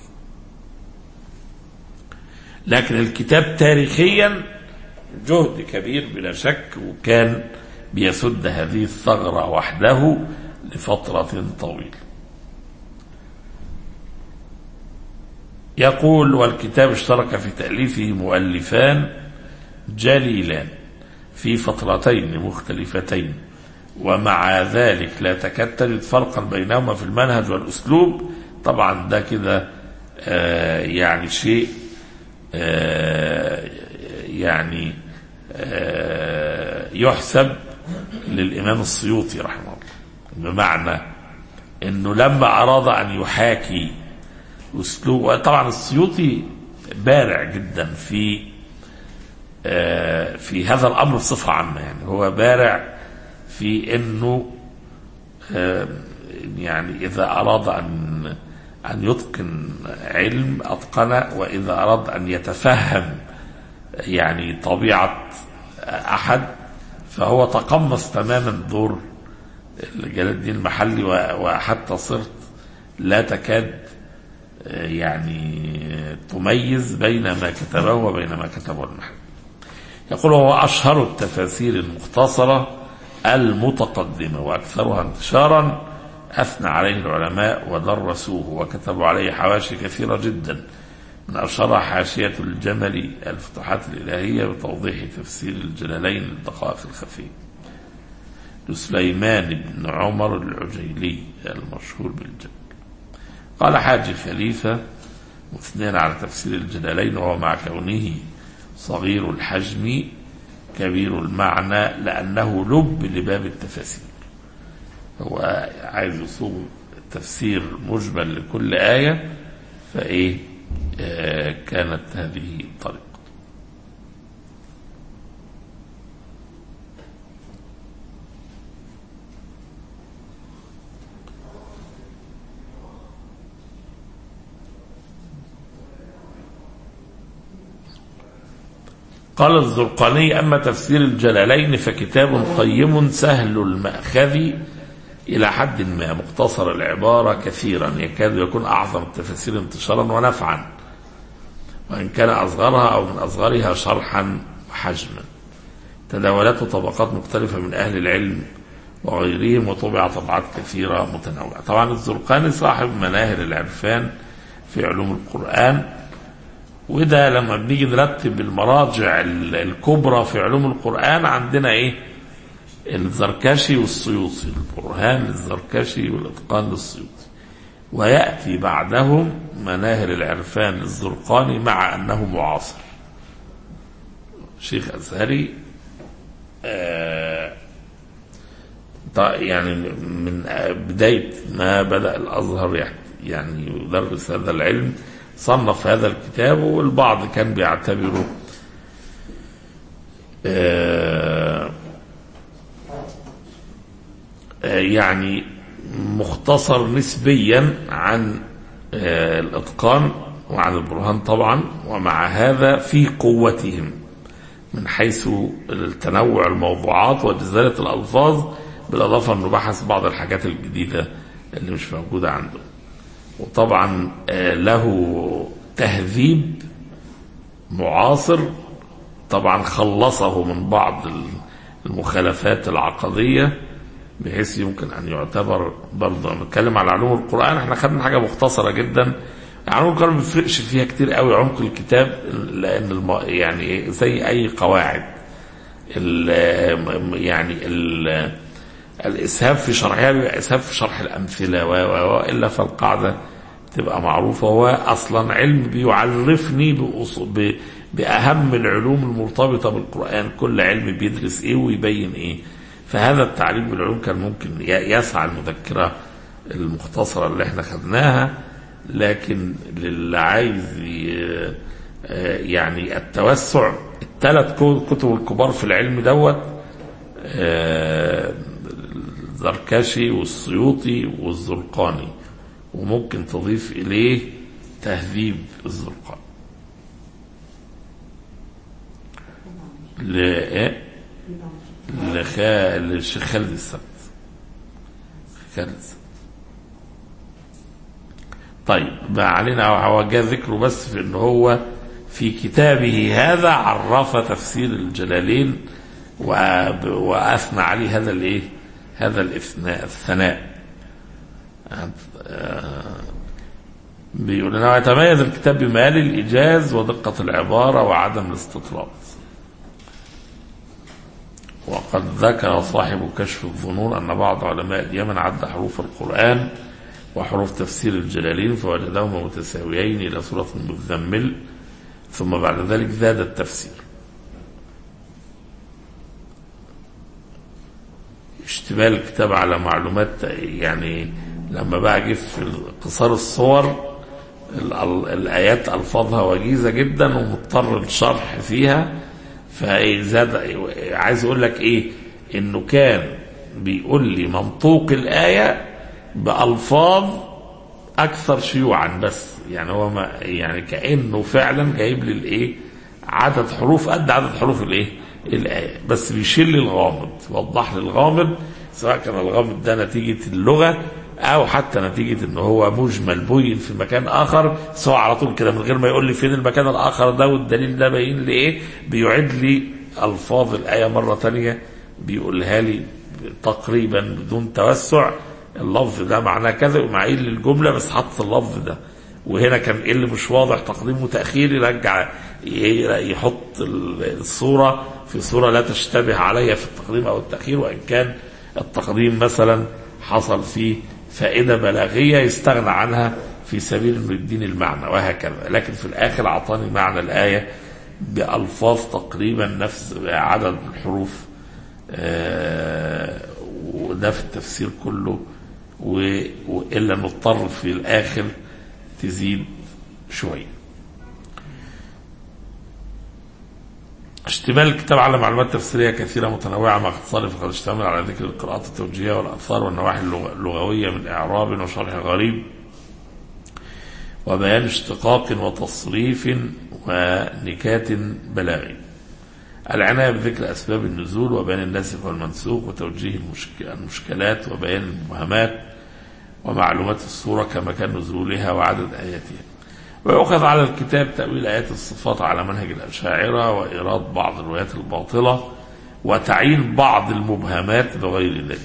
لكن الكتاب تاريخيا جهد كبير بلا شك وكان بيسد هذه الثغره وحده لفتره طويله. يقول والكتاب اشترك في تأليفه مؤلفان جليلان في فترتين مختلفتين ومع ذلك لا تكاد تجد فرقا بينهما في المنهج والأسلوب طبعا ده كده آه يعني شيء آه يعني آه يحسب للإمام السيوطي رحمه الله بمعنى أنه لما أراد أن يحاكي أسلوب طبعا السيوطي بارع جدا في آه، في هذا الامر بصفه عامه يعني هو بارع في انه آه، يعني اذا اراد ان ان يتقن علم اتقنه واذا اراد ان يتفهم يعني طبيعه احد فهو تقمص تماما دور جلال الدين المحلي و- وحتى صرت لا تكاد آه، يعني تميز بين ما كتبه وبين ما كتبه المحلي يقول هو أشهر التفاسير المختصرة المتقدمة وأكثرها انتشارا أثنى عليه العلماء ودرسوه وكتبوا عليه حواشي كثيرة جدا من أشهرها حاشية الجمل الفتوحات الإلهية بتوضيح تفسير الجلالين للدقائق الخفية لسليمان بن عمر العجيلي المشهور بالجمل قال حاج خليفة مثنين على تفسير الجلالين وهو مع كونه صغير الحجم كبير المعنى لأنه لب لباب التفاسير هو عايز يصوغ تفسير مجمل لكل آية فإيه آه كانت هذه الطريقة قال الزرقاني أما تفسير الجلالين فكتاب قيم سهل المأخذ إلى حد ما مقتصر العبارة كثيرا يكاد يكون أعظم التفاسير انتشارا ونفعا وإن كان أصغرها أو من أصغرها شرحا وحجما تداولته طبقات مختلفة من أهل العلم وغيرهم وطبع طبعات كثيرة متنوعة طبعا الزرقاني صاحب مناهل العرفان في علوم القرآن وده لما بنيجي نرتب المراجع ال- الكبرى في علوم القرآن عندنا ايه الزركشي والسيوطي البرهان للزركشي والإتقان للسيوطي ويأتي بعدهم مناهل العرفان للزرقاني مع أنه معاصر شيخ أزهري آه يعني من بداية ما بدأ الأزهر يعني يدرس هذا العلم صنف هذا الكتاب والبعض كان بيعتبره آه يعني مختصر نسبيا عن الاتقان وعن البرهان طبعا ومع هذا في قوتهم من حيث التنوع الموضوعات وجزالة الألفاظ بالإضافة أنه بحث بعض الحاجات الجديدة اللي مش موجودة عنده وطبعا له تهذيب معاصر طبعا خلصه من بعض المخالفات العقديه بحيث يمكن ان يعتبر برضه نتكلم على علوم القران احنا خدنا حاجه مختصره جدا علوم القران ما بيفرقش فيها كتير قوي عمق الكتاب لان الم... يعني زي اي قواعد ال... يعني ال... الاسهاب في شرحها بيبقى اسهاب في شرح الامثله و... و... والا فالقاعده تبقى معروفه هو اصلا علم بيعرفني بأص... ب... باهم العلوم المرتبطه بالقران كل علم بيدرس ايه ويبين ايه فهذا التعريف بالعلوم كان ممكن يسعى المذكرة المختصرة اللي احنا خدناها لكن للي عايز يعني التوسع الثلاث كتب الكبار في العلم دوت الزركشي والسيوطي والزرقاني وممكن تضيف إليه تهذيب الزرقاني لإيه لخا... للشيخ خالد السبت خالد السبت طيب ما علينا هو جاء ذكره بس في ان هو في كتابه هذا عرف تفسير الجلالين و... واثنى عليه هذا الايه هذا الاثناء الثناء بيقول انه يتميز الكتاب بمال الايجاز ودقه العباره وعدم الاستطراد وقد ذكر صاحب كشف الظنون أن بعض علماء اليمن عد حروف القرآن وحروف تفسير الجلالين فوجدهما متساويين إلى سورة المزمل ثم بعد ذلك زاد التفسير اشتمال الكتاب على معلومات يعني لما بقى جه في قصار الصور الآيات ألفاظها وجيزة جدا ومضطر الشرح فيها فزاد عايز اقول لك ايه انه كان بيقول لي منطوق الايه بالفاظ اكثر شيوعا بس يعني هو ما يعني كانه فعلا جايب لي الايه عدد حروف قد عدد حروف الايه الايه بس بيشيل لي الغامض وضح لي الغامض سواء كان الغامض ده نتيجه اللغه او حتى نتيجه ان هو مجمل بين في مكان اخر سواء على طول كده من غير ما يقول لي فين المكان الاخر ده والدليل ده باين لي ايه بيعيد لي الفاظ الايه مره ثانيه بيقولها لي تقريبا بدون توسع اللفظ ده معناه كذا ومعيل للجمله بس حط اللفظ ده وهنا كان ايه اللي مش واضح تقديم وتاخير يرجع يحط الصوره في صوره لا تشتبه عليها في التقديم او التاخير وان كان التقديم مثلا حصل فيه فائدة بلاغية يستغنى عنها في سبيل انه يديني المعنى وهكذا لكن في الاخر اعطاني معنى الاية بألفاظ تقريبا نفس عدد الحروف آه وده في التفسير كله وإلا نضطر في الآخر تزيد شوية اشتمال الكتاب على معلومات تفسيرية كثيرة متنوعة مع اختصار فقد اشتمل على ذكر القراءات التوجيهية والأثار والنواحي اللغوية من إعراب وشرح غريب وبيان اشتقاق وتصريف ونكات بلاغي العناية بذكر أسباب النزول وبيان الناسخ والمنسوخ وتوجيه المشكلات وبيان المبهمات ومعلومات الصورة كمكان نزولها وعدد آياتها ويؤخذ على الكتاب تأويل آيات الصفات على منهج الأشاعرة وإيراد بعض الروايات الباطلة وتعيين بعض المبهمات بغير ذلك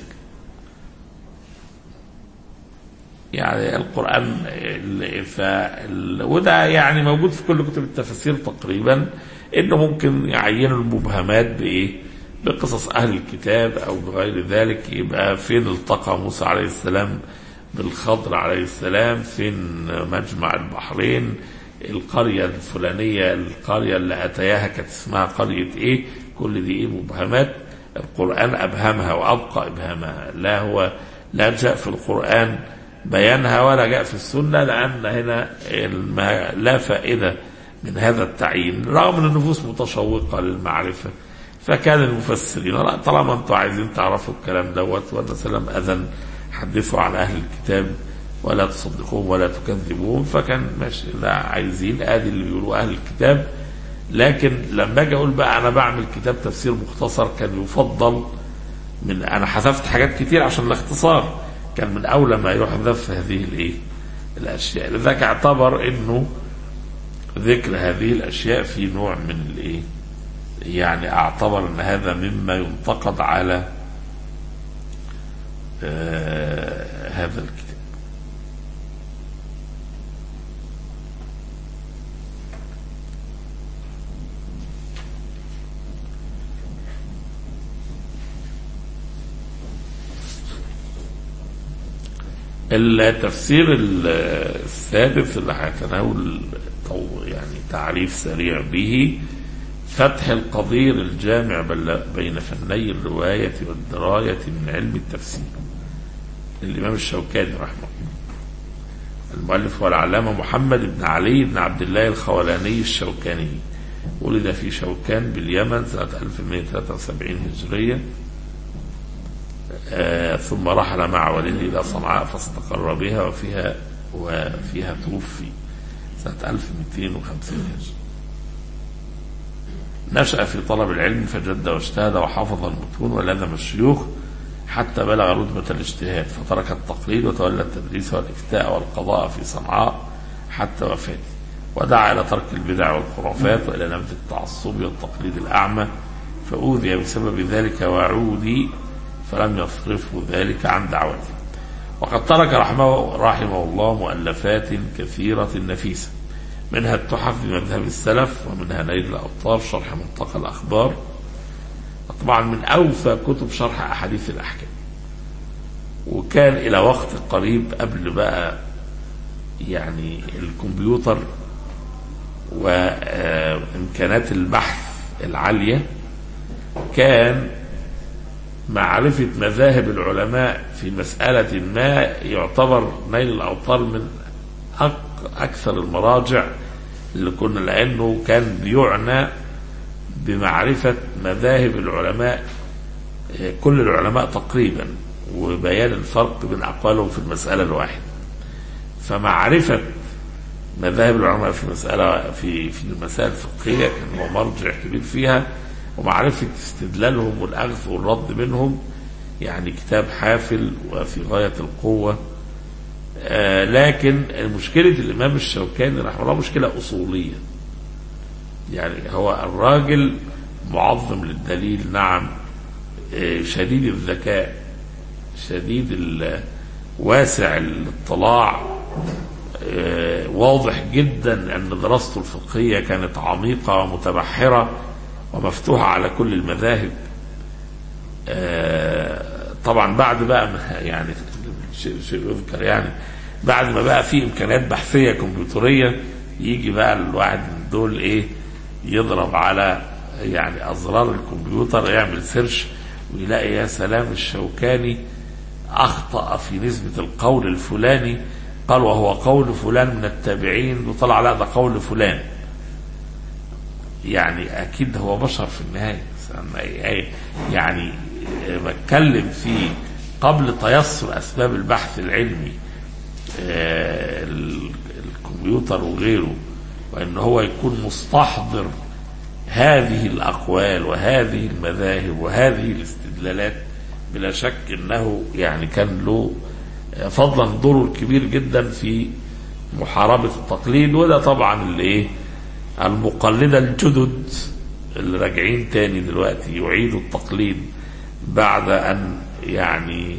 يعني القرآن ف... وده يعني موجود في كل كتب التفاسير تقريبا انه ممكن يعينوا المبهمات بايه؟ بقصص أهل الكتاب أو بغير ذلك يبقى فين التقى موسى عليه السلام بالخضر عليه السلام فين مجمع البحرين القرية الفلانية القرية اللي أتياها كانت اسمها قرية إيه كل دي إيه مبهمات القرآن أبهمها وأبقى إبهامها لا هو لا جاء في القرآن بيانها ولا جاء في السنة لأن هنا الم- لا فائدة من هذا التعيين رغم أن النفوس متشوقة للمعرفة فكان المفسرين لا طالما انتم عايزين تعرفوا الكلام دوت والنبي صلى الله عليه وسلم أذن حدثوا عن أهل الكتاب ولا تصدقوهم ولا تكذبوهم فكان ماشي لا عايزين ادي اللي بيقولوا اهل الكتاب لكن لما اجي اقول بقى انا بعمل كتاب تفسير مختصر كان يفضل من انا حذفت حاجات كتير عشان الاختصار كان من اولى ما يحذف هذه الايه الاشياء لذلك اعتبر انه ذكر هذه الاشياء في نوع من الايه يعني اعتبر ان هذا مما ينتقد على آه هذا الكتاب التفسير ال- السادس اللي هيتناول طو- يعني تعريف سريع به فتح القدير الجامع بل- بين فني الرواية والدراية من علم التفسير الإمام الشوكاني رحمه الله المؤلف هو العلامة محمد بن علي بن عبد الله الخولاني الشوكاني ولد في شوكان باليمن سنة 1173 هجرية آه، ثم رحل مع والده إلى صنعاء فاستقر بها وفيها وفيها توفي سنة 1250 هجري نشأ في طلب العلم فجد واجتهد وحفظ المتون ولزم الشيوخ حتى بلغ رتبة الاجتهاد فترك التقليد وتولى التدريس والإفتاء والقضاء في صنعاء حتى وفاته ودعا إلى ترك البدع والخرافات وإلى نبذ التعصب والتقليد الأعمى فأوذي بسبب ذلك وعودي فلم يصرفه ذلك عن دعوته وقد ترك رحمه, رحمه الله مؤلفات كثيرة نفيسة منها التحف بمذهب السلف ومنها نيل الأوطار شرح منطقة الأخبار طبعا من أوفى كتب شرح أحاديث الأحكام وكان إلى وقت قريب قبل بقى يعني الكمبيوتر وإمكانات البحث العالية كان معرفة مذاهب العلماء في مسألة ما يعتبر نيل الأوطار من أك- أكثر المراجع اللي كنا لأنه كان بيعنى بمعرفة مذاهب العلماء آه، كل العلماء تقريبا وبيان الفرق بين أقوالهم في المسألة الواحدة فمعرفة مذاهب العلماء في مسألة في في المسائل الفقهية كان هو مرجع كبير فيها ومعرفة استدلالهم والأخذ والرد منهم يعني كتاب حافل وفي غاية القوة آه لكن مشكلة الإمام الشوكاني رحمه الله مشكلة أصولية يعني هو الراجل معظم للدليل نعم آه شديد الذكاء شديد ال- واسع الاطلاع آه، واضح جدا أن دراسته الفقهية كانت عميقة ومتبحرة ومفتوحة على كل المذاهب آه، طبعا بعد بقى ما- يعني شيء شيء يذكر يعني بعد ما بقى في امكانيات بحثيه كمبيوتريه يجي بقى الواحد من دول ايه يضرب على يعني ازرار الكمبيوتر يعمل سيرش ويلاقي يا سلام الشوكاني اخطا في نسبه القول الفلاني قال وهو قول فلان من التابعين وطلع لا ده قول فلان يعني اكيد هو بشر في النهايه يعني بتكلم في قبل تيسر اسباب البحث العلمي آه، ال- الكمبيوتر وغيره وان هو يكون مستحضر هذه الاقوال وهذه المذاهب وهذه الاستدلالات بلا شك انه يعني كان له آه، فضلا دوره كبير جدا في محاربه التقليد وده طبعا اللي ايه المقلده الجدد اللي راجعين تاني دلوقتي يعيدوا التقليد بعد ان يعني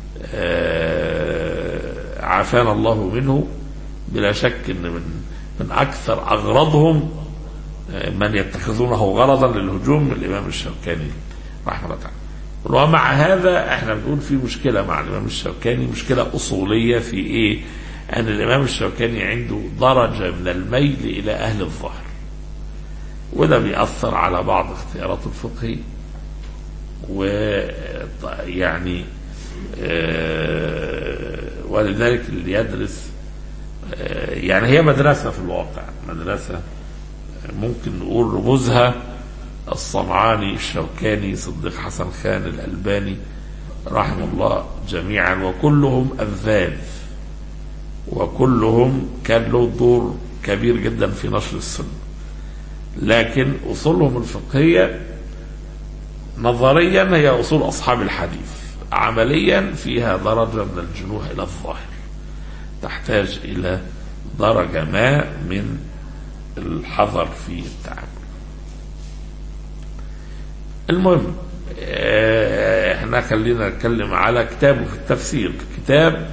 آه، عافانا الله منه بلا شك ان من من اكثر اغراضهم آه، من يتخذونه غرضا للهجوم الامام الشوكاني رحمه الله تعالى ومع هذا احنا بنقول في مشكلة مع الإمام الشوكاني مشكلة أصولية في إيه؟ أن الإمام الشوكاني عنده درجة من الميل إلى أهل الظهر وده بيأثر على بعض اختياراته الفقهية ويعني ولذلك اللي يدرس آه، يعني هي مدرسة في الواقع مدرسة ممكن نقول رموزها الصنعاني الشوكاني صديق حسن خان الألباني رحمه الله جميعا وكلهم أذاذ وكلهم كان له دور كبير جدا في نشر السنة لكن أصولهم الفقهية نظريا هي أصول أصحاب الحديث عمليا فيها درجة من الجنوح إلى الظاهر تحتاج إلى درجة ما من الحذر في التعامل المهم آه، احنا خلينا نتكلم على كتابه في التفسير كتاب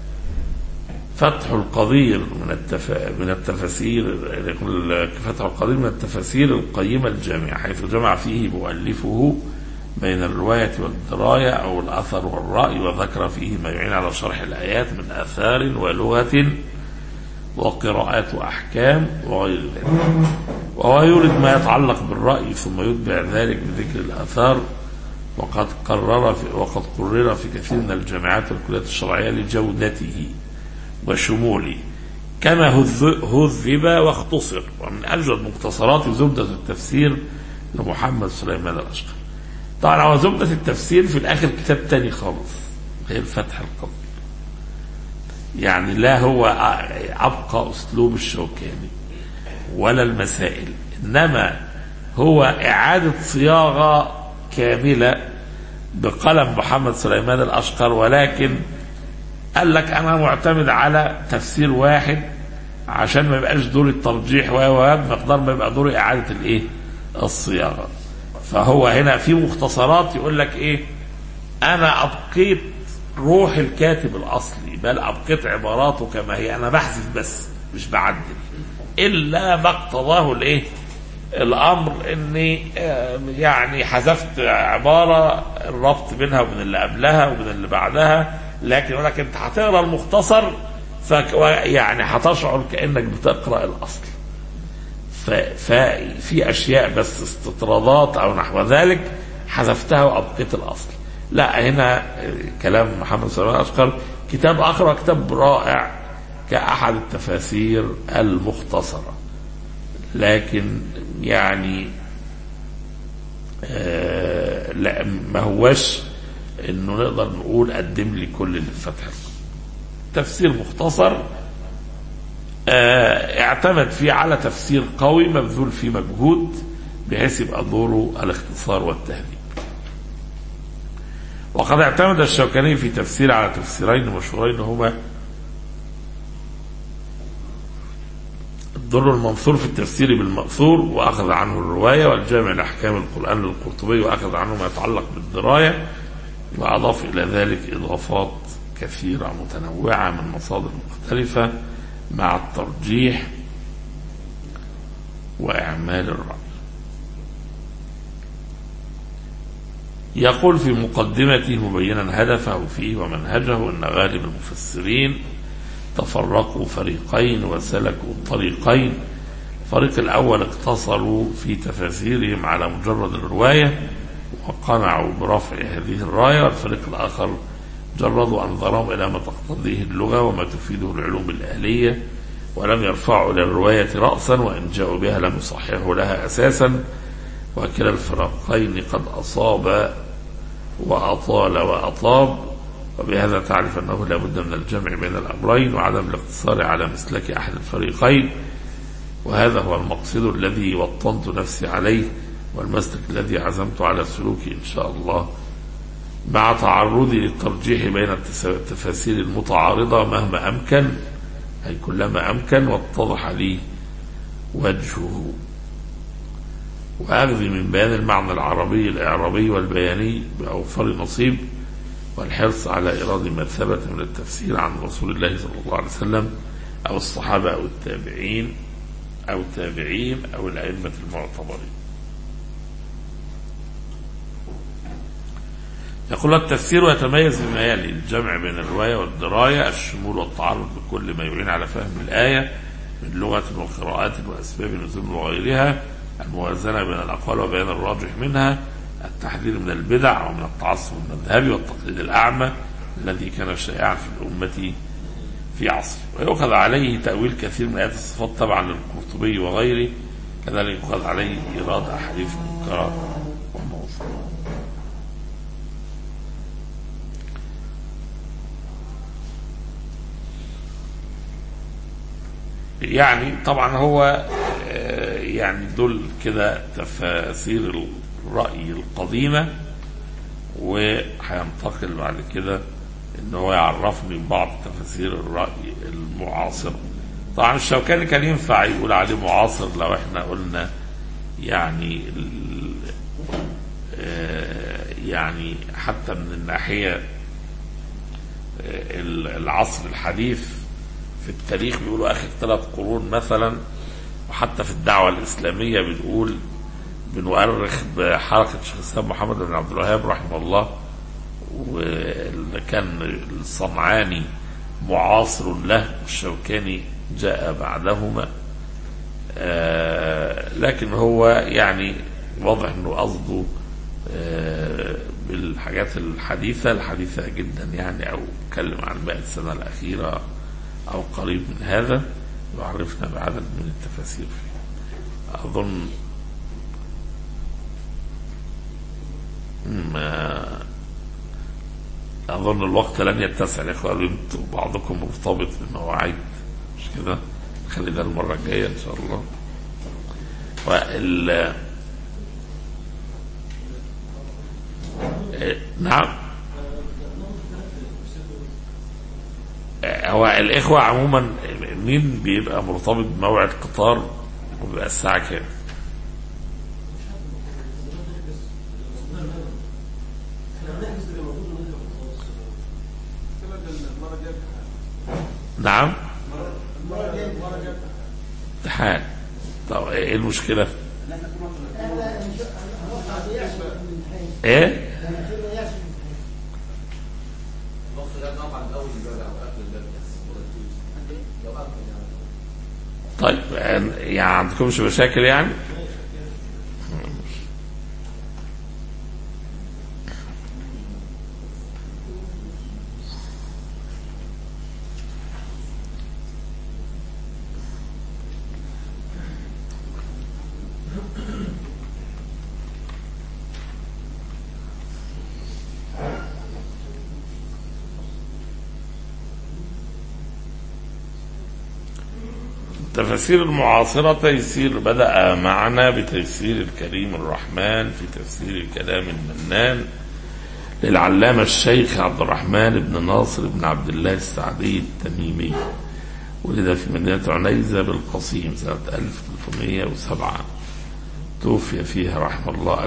فتح القدير من التف... من التفاسير يقول فتح القدير من التفاسير القيمة الجامعة حيث جمع فيه مؤلفه بين الرواية والدراية أو الأثر والرأي وذكر فيه ما يعين على شرح الآيات من آثار ولغة وقراءات وأحكام وغير ذلك وهو يورد ما يتعلق بالرأي ثم يتبع ذلك بذكر الآثار وقد قرر في وقد قرر في كثير من الجامعات والكليات الشرعية لجودته وشموله كما هذ- هذب واختصر ومن أجود مختصرات زبدة التفسير لمحمد سليمان الأشقر طبعا هو زبدة التفسير في الآخر كتاب تاني خالص غير فتح القدر يعني لا هو أبقى أسلوب الشوكاني ولا المسائل إنما هو إعادة صياغة كاملة بقلم محمد سليمان الأشقر ولكن قال لك أنا معتمد على تفسير واحد عشان ما يبقاش دور الترجيح و مقدار ما يبقى دور إعادة الإيه؟ الصياغة فهو هنا في مختصرات يقول لك إيه أنا أبقيت روح الكاتب الأصلي بل أبقيت عباراته كما هي أنا بحذف بس مش بعدل إلا ما اقتضاه الإيه الأمر إني آه، يعني حذفت عبارة الربط بينها وبين اللي قبلها وبين اللي بعدها لكن يقول لك أنت هتقرا المختصر فك يعني هتشعر كأنك بتقرأ الأصل ف- ففي اشياء بس استطرادات او نحو ذلك حذفتها وابقيت الاصل لا هنا كلام محمد سليمان الاشقر كتاب اخر كتاب رائع كاحد التفاسير المختصره لكن يعني آه لا ما هوش انه نقدر نقول قدم لي كل اللي في فتح القدر. تفسير مختصر آه، اعتمد فيه على تفسير قوي مبذول فيه مجهود بحيث يبقى دوره الاختصار والتهذيب وقد اعتمد الشوكاني في تفسير على تفسيرين مشهورين هما الدر المنصور في التفسير بالمأثور وأخذ عنه الرواية والجامع لأحكام القرآن للقرطبي وأخذ عنه ما يتعلق بالدراية وأضاف إلى ذلك إضافات كثيرة متنوعة من مصادر مختلفة مع الترجيح وإعمال الرأي يقول في مقدمته مبينا هدفه فيه ومنهجه أن غالب المفسرين تفرقوا فريقين وسلكوا طريقين الفريق الأول اقتصروا في تفاسيرهم على مجرد الرواية وقنعوا برفع هذه الراية والفريق الآخر جردوا أنظارهم إلى ما تقتضيه اللغة وما تفيده العلوم الآلية ولم يرفعوا إلى الرواية رأسا وإن جاءوا بها لم يصححوا لها أساسا وكلا الفريقين قد أصاب وأطال وأطاب وبهذا تعرف أنه لا بد من الجمع بين الأمرين وعدم الاقتصار على مسلك أحد الفريقين وهذا هو المقصد الذي وطنت نفسي عليه والمسلك الذي عزمت على سلوكه إن شاء الله مع تعرضي للترجيح بين التس- التفاسير المتعارضة مهما أمكن أي كلما أمكن واتضح لي وجهه وأخذ من بيان المعنى العربي الإعرابي والبياني بأوفر نصيب والحرص على إيراد ما ثبت من التفسير عن رسول الله صلى الله عليه وسلم أو الصحابة أو التابعين أو التابعين أو الأئمة المعتبرين يقول التفسير يتميز بما يلي الجمع بين الرواية والدراية الشمول والتعرض لكل ما يعين على فهم الآية من لغة وقراءات وأسباب نزول وغيرها الموازنة بين الأقوال وبيان الراجح منها التحذير من البدع ومن التعصب المذهبي والتقليد الأعمى الذي كان شائعا في الأمة في عصره ويؤخذ عليه تأويل كثير من آيات الصفات تبعا للقرطبي وغيره كذلك يؤخذ عليه إيراد أحاديث منكرة وموضوعة يعني طبعا هو آه، يعني دول كده تفاسير الرأي القديمة وهينتقل بعد كده ان هو يعرفني بعض تفاسير الرأي المعاصر طبعا الشوكاني كان ينفع يقول عليه معاصر لو احنا قلنا يعني ال- آه، يعني حتى من الناحية آه، العصر الحديث في التاريخ بيقولوا اخر ثلاث قرون مثلا وحتى في الدعوه الاسلاميه بنقول بنؤرخ بحركه شيخ الاسلام محمد بن عبد الوهاب رحمه الله واللي كان الصنعاني معاصر له والشوكاني جاء بعدهما آه لكن هو يعني واضح انه قصده آه بالحاجات الحديثة الحديثة جدا يعني او اتكلم عن 100 سنة الأخيرة أو قريب من هذا يعرفنا بعدد من التفاسير فيه أظن ما أظن الوقت لن يتسع يا إخوان يمكن بعضكم مرتبط بمواعيد مش كده خلي ده المرة الجاية إن شاء الله وال إيه، نعم هو الإخوة عموما مين بيبقى مرتبط بموعد قطار وبيبقى الساعة كام؟ نعم امتحان طب ايه المشكلة؟ ايه؟ طيب يعني عندكمش مشاكل يعني؟ التفاسير المعاصرة تيسير بدأ معنا بتيسير الكريم الرحمن في تفسير كلام المنان للعلامة الشيخ عبد الرحمن بن ناصر بن عبد الله السعدي التميمي ولد في مدينة عنيزة بالقصيم سنة 1307 توفي فيها رحمه الله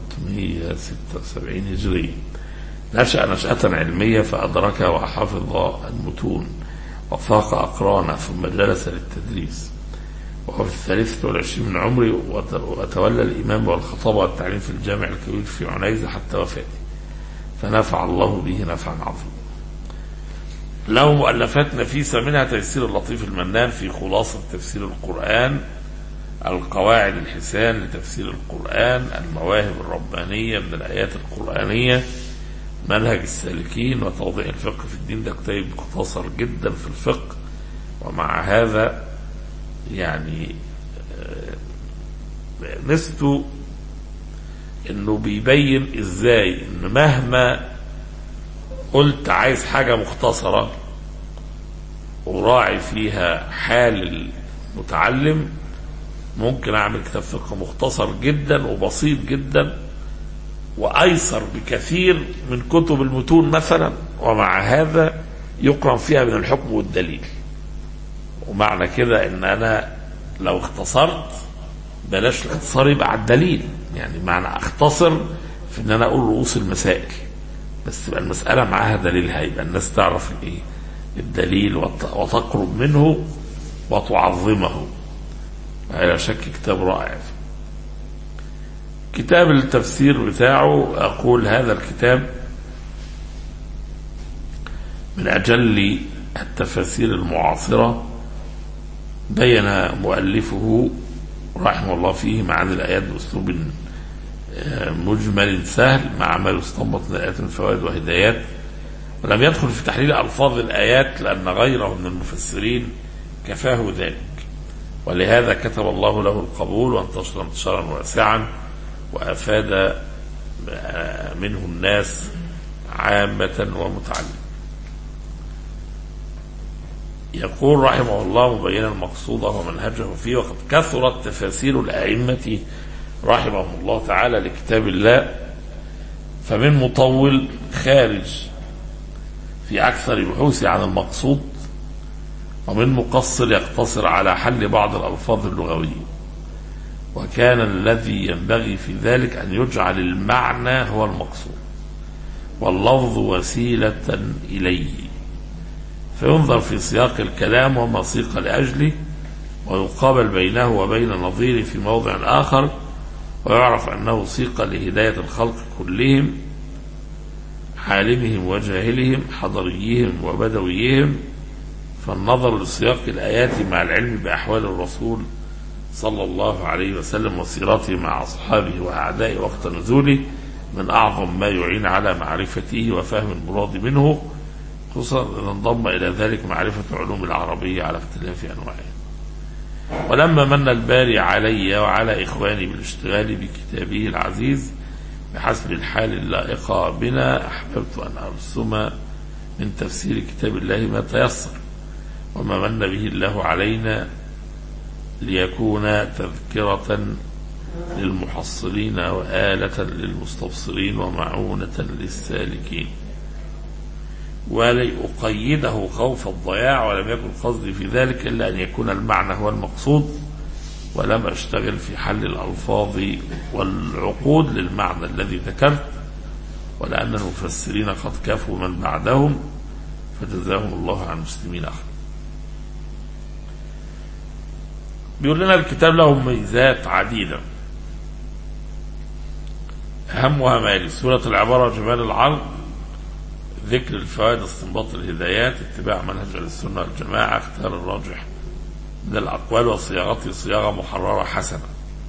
1376 هجرية نشأ نشأة علمية فأدرك وحفظ المتون وفاق أقرانه ثم جلس للتدريس وهو في الثالثة والعشرين من عمره وت- وتولى الإمام والخطابة والتعليم في الجامع الكبير في عنيزة حتى وفاته فنفع الله به نفعا عظيما له مؤلفات نفيسة منها تيسير اللطيف المنان في خلاصة تفسير القرآن القواعد الحسان لتفسير القرآن المواهب الربانية من الآيات القرآنية منهج السالكين وتوضيح الفقه في الدين ده كتاب مختصر جدا في الفقه ومع هذا يعني آه، ميزته انه بيبين ازاي ان مهما قلت عايز حاجة مختصرة وراعي فيها حال المتعلم ممكن اعمل كتاب فقه مختصر جدا وبسيط جدا وايسر بكثير من كتب المتون مثلا ومع هذا يقرن فيها من الحكم والدليل ومعنى كده ان انا لو اختصرت بلاش الاختصار يبقى على الدليل يعني معنى اختصر في ان انا اقول رؤوس المسائل بس تبقى المسألة معاها دليلها يبقى الناس تعرف الايه الدليل وت- وتقرب منه وتعظمه لا شك كتاب رائع كتاب التفسير بتاعه أقول هذا الكتاب من أجل التفاسير المعاصرة بين مؤلفه رحمه الله فيه معاني الآيات بأسلوب آه، مجمل سهل مع ما يستنبط من الآيات من فوائد وهدايات ولم يدخل في تحليل ألفاظ الآيات لأن غيره من المفسرين كفاه ذلك ولهذا كتب الله له القبول وانتشر انتشارا واسعا وأفاد آه، منه الناس عامة ومتعلمة يقول رحمه الله مبينا المقصود ومنهجه فيه وقد كثرت تفاسير الأئمة رحمهم الله تعالى لكتاب الله فمن مطول خارج في أكثر البحوث عن المقصود ومن مقصر يقتصر على حل بعض الألفاظ اللغوية وكان الذي ينبغي في ذلك أن يجعل المعنى هو المقصود واللفظ وسيلة إليه فينظر في سياق الكلام وما سيق لأجله ويقابل بينه وبين نظيره في موضع آخر ويعرف أنه سيق لهداية الخلق كلهم عالمهم وجاهلهم حضريهم وبدويهم فالنظر لسياق الآيات مع العلم بأحوال الرسول صلى الله عليه وسلم وسيرته مع أصحابه وأعدائه وقت نزوله من أعظم ما يعين على معرفته وفهم المراد منه خصوصا إذا انضم إلى ذلك معرفة علوم العربية على اختلاف أنواعها ولما من الباري علي وعلى إخواني بالاشتغال بكتابه العزيز بحسب الحال اللائقة بنا أحببت أن أرسم من تفسير كتاب الله ما تيسر وما من به الله علينا ليكون تذكرة للمحصلين وآلة للمستبصرين ومعونة للسالكين ولأقيده خوف الضياع ولم يكن قصدي في ذلك إلا أن يكون المعنى هو المقصود ولم أشتغل في حل الألفاظ والعقود للمعنى الذي ذكرت ولأن المفسرين قد كفوا من بعدهم فجزاهم الله عن المسلمين أخيرا بيقول لنا الكتاب له ميزات عديدة أهمها ما يلي سورة العبارة جمال العرض ذكر الفوائد استنباط الهدايات اتباع منهج أهل السنة والجماعة اختيار الراجح من الأقوال وصياغته صياغة محررة حسنة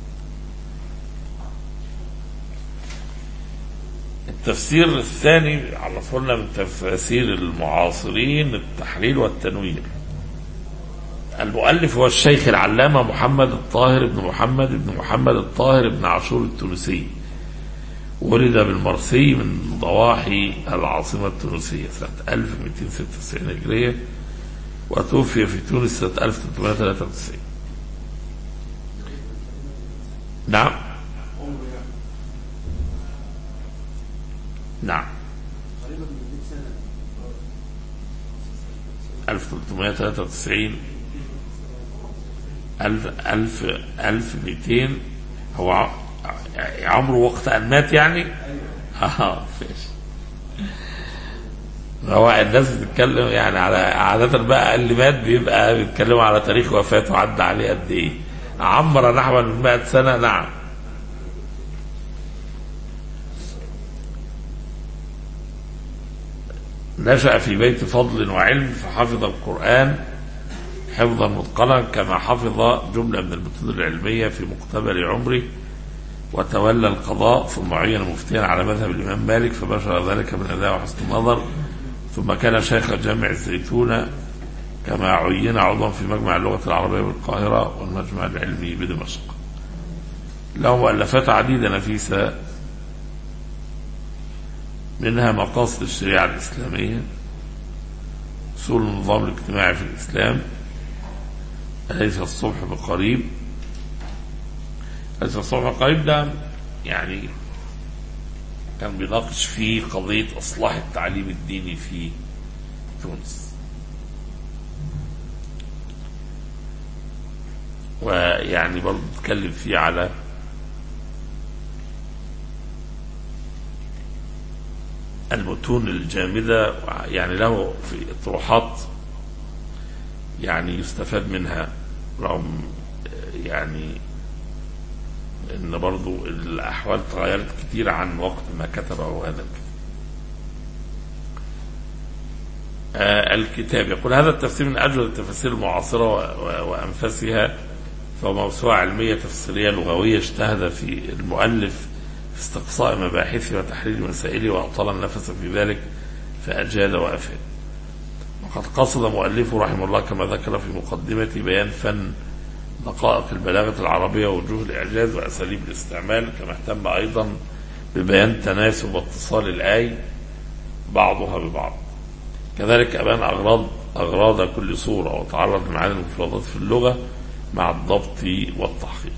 التفسير الثاني عرفوا لنا من تفاسير المعاصرين التحليل والتنوير المؤلف هو الشيخ العلامة محمد الطاهر بن محمد بن محمد الطاهر بن عاشور التونسي ولد بالمرسي من ضواحي العاصمة التونسية سنة 1296 هجرية وتوفي في تونس سنة 1393 نعم نعم 1393 ألف ألف ألف ميتين هو ع- عمره وقت أن مات يعني اه فيش هو الناس بتتكلم يعني على عادة بقى اللي مات بيبقى بيتكلموا على تاريخ وفاته عدى عليه قد ايه عمر نحو من 100 سنة نعم نشأ في بيت فضل وعلم فحفظ القرآن حفظا متقنا كما حفظ جملة من المتون العلمية في مقتبل عمره وتولى القضاء ثم عين مفتيا على مذهب الإمام مالك فبشر ذلك من أداء وحسن النظر ثم كان شيخ جامع الزيتونة كما عين عضوا في مجمع اللغة العربية بالقاهرة والمجمع العلمي بدمشق له مؤلفات عديدة نفيسة منها مقاصد الشريعة الإسلامية أصول النظام الاجتماعي في الإسلام أليس الصبح بقريب أليس الصبح بقريب ده يعني كان بيناقش فيه قضية إصلاح التعليم الديني في تونس ويعني برضه اتكلم فيه على المتون الجامدة يعني له في اطروحات يعني يستفاد منها رغم يعني ان برضو الاحوال تغيرت كتير عن وقت ما كتبه هذا الكتاب آه الكتاب يقول هذا التفسير من أجل التفاسير المعاصرة و- و- وأنفسها فهو موسوعة علمية تفسيرية لغوية اجتهد في المؤلف في استقصاء مباحثه وتحرير مسائله وأطال النفس في ذلك فأجاد وأفاد وقد قصد مؤلفه رحمه الله كما ذكر في مقدمة بيان فن دقائق البلاغة العربية ووجوه الإعجاز وأساليب الاستعمال كما اهتم أيضا ببيان تناسب واتصال الآي بعضها ببعض كذلك أبان أغراض أغراض كل صورة وتعرض لمعاني المفردات في اللغة مع الضبط والتحقيق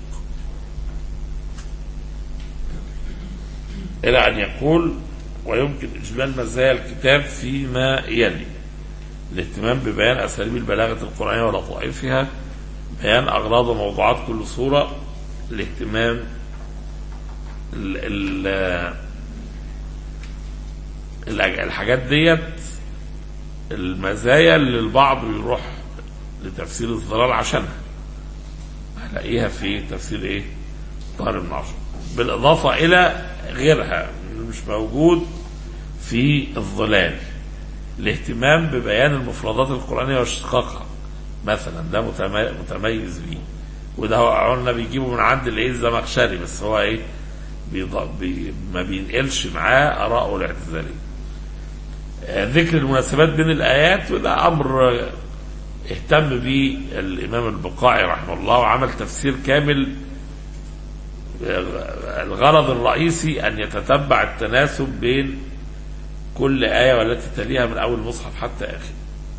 إلى أن يقول ويمكن إجمال مزايا الكتاب فيما يلي الاهتمام ببيان أساليب البلاغة القرآنية ولطائفها بيان أغراض وموضوعات كل صورة الاهتمام ال ال الأج- الحاجات ديت المزايا اللي البعض بيروح لتفسير الظلال عشانها هلاقيها في تفسير ايه طاهر بن عاشور بالاضافه الى غيرها اللي مش موجود في الظلال الاهتمام ببيان المفردات القرانيه واشتقاقها مثلا ده متما- متميز بيه وده هو قلنا بيجيبه من عند الايه الزمخشري بس هو ايه بيض... بي... ما بينقلش معاه اراءه الاعتزاليه آه، ذكر المناسبات بين الايات وده امر آه، اهتم به الامام البقاعي رحمه الله وعمل تفسير كامل آه، الغرض الرئيسي ان يتتبع التناسب بين كل آية والتي تليها من أول مصحف حتى آخر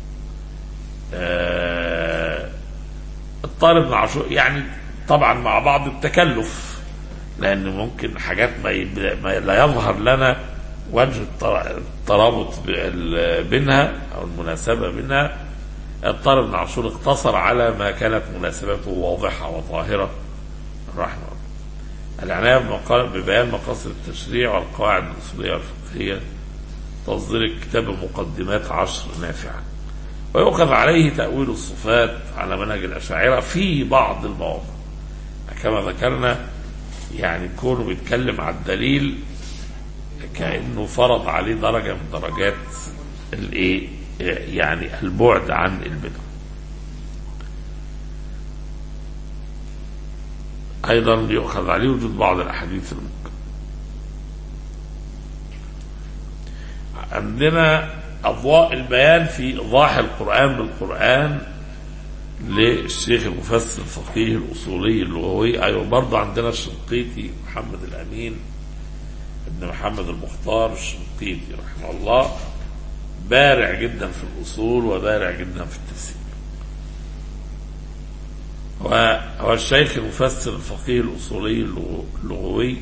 آه، الطالب مع شو يعني طبعا مع بعض التكلف لأن ممكن حاجات ما, يب- ما لا يظهر لنا وجه التر- الترابط بال- بينها أو المناسبة بينها الطالب بن عاشور اقتصر على ما كانت مناسبته واضحة وظاهرة رحمه الله العناية بمقا- ببيان مقاصد التشريع والقواعد الأصولية والفقهية تصدير الكتاب بمقدمات عشر نافعة ويؤخذ عليه تأويل الصفات على منهج الأشاعرة في بعض المواضع كما ذكرنا يعني كونه بيتكلم على الدليل كأنه فرض عليه درجة من درجات الايه يعني البعد عن البدع أيضا يؤخذ عليه وجود بعض الأحاديث المنكرة عندنا أضواء البيان في إيضاح القرآن بالقرآن للشيخ المفسر الفقيه الأصولي اللغوي أيوة برضه عندنا الشنقيطي محمد الأمين ابن محمد المختار الشنقيطي رحمه الله بارع جدا في الأصول وبارع جدا في التفسير وهو الشيخ المفسر الفقيه الأصولي اللغوي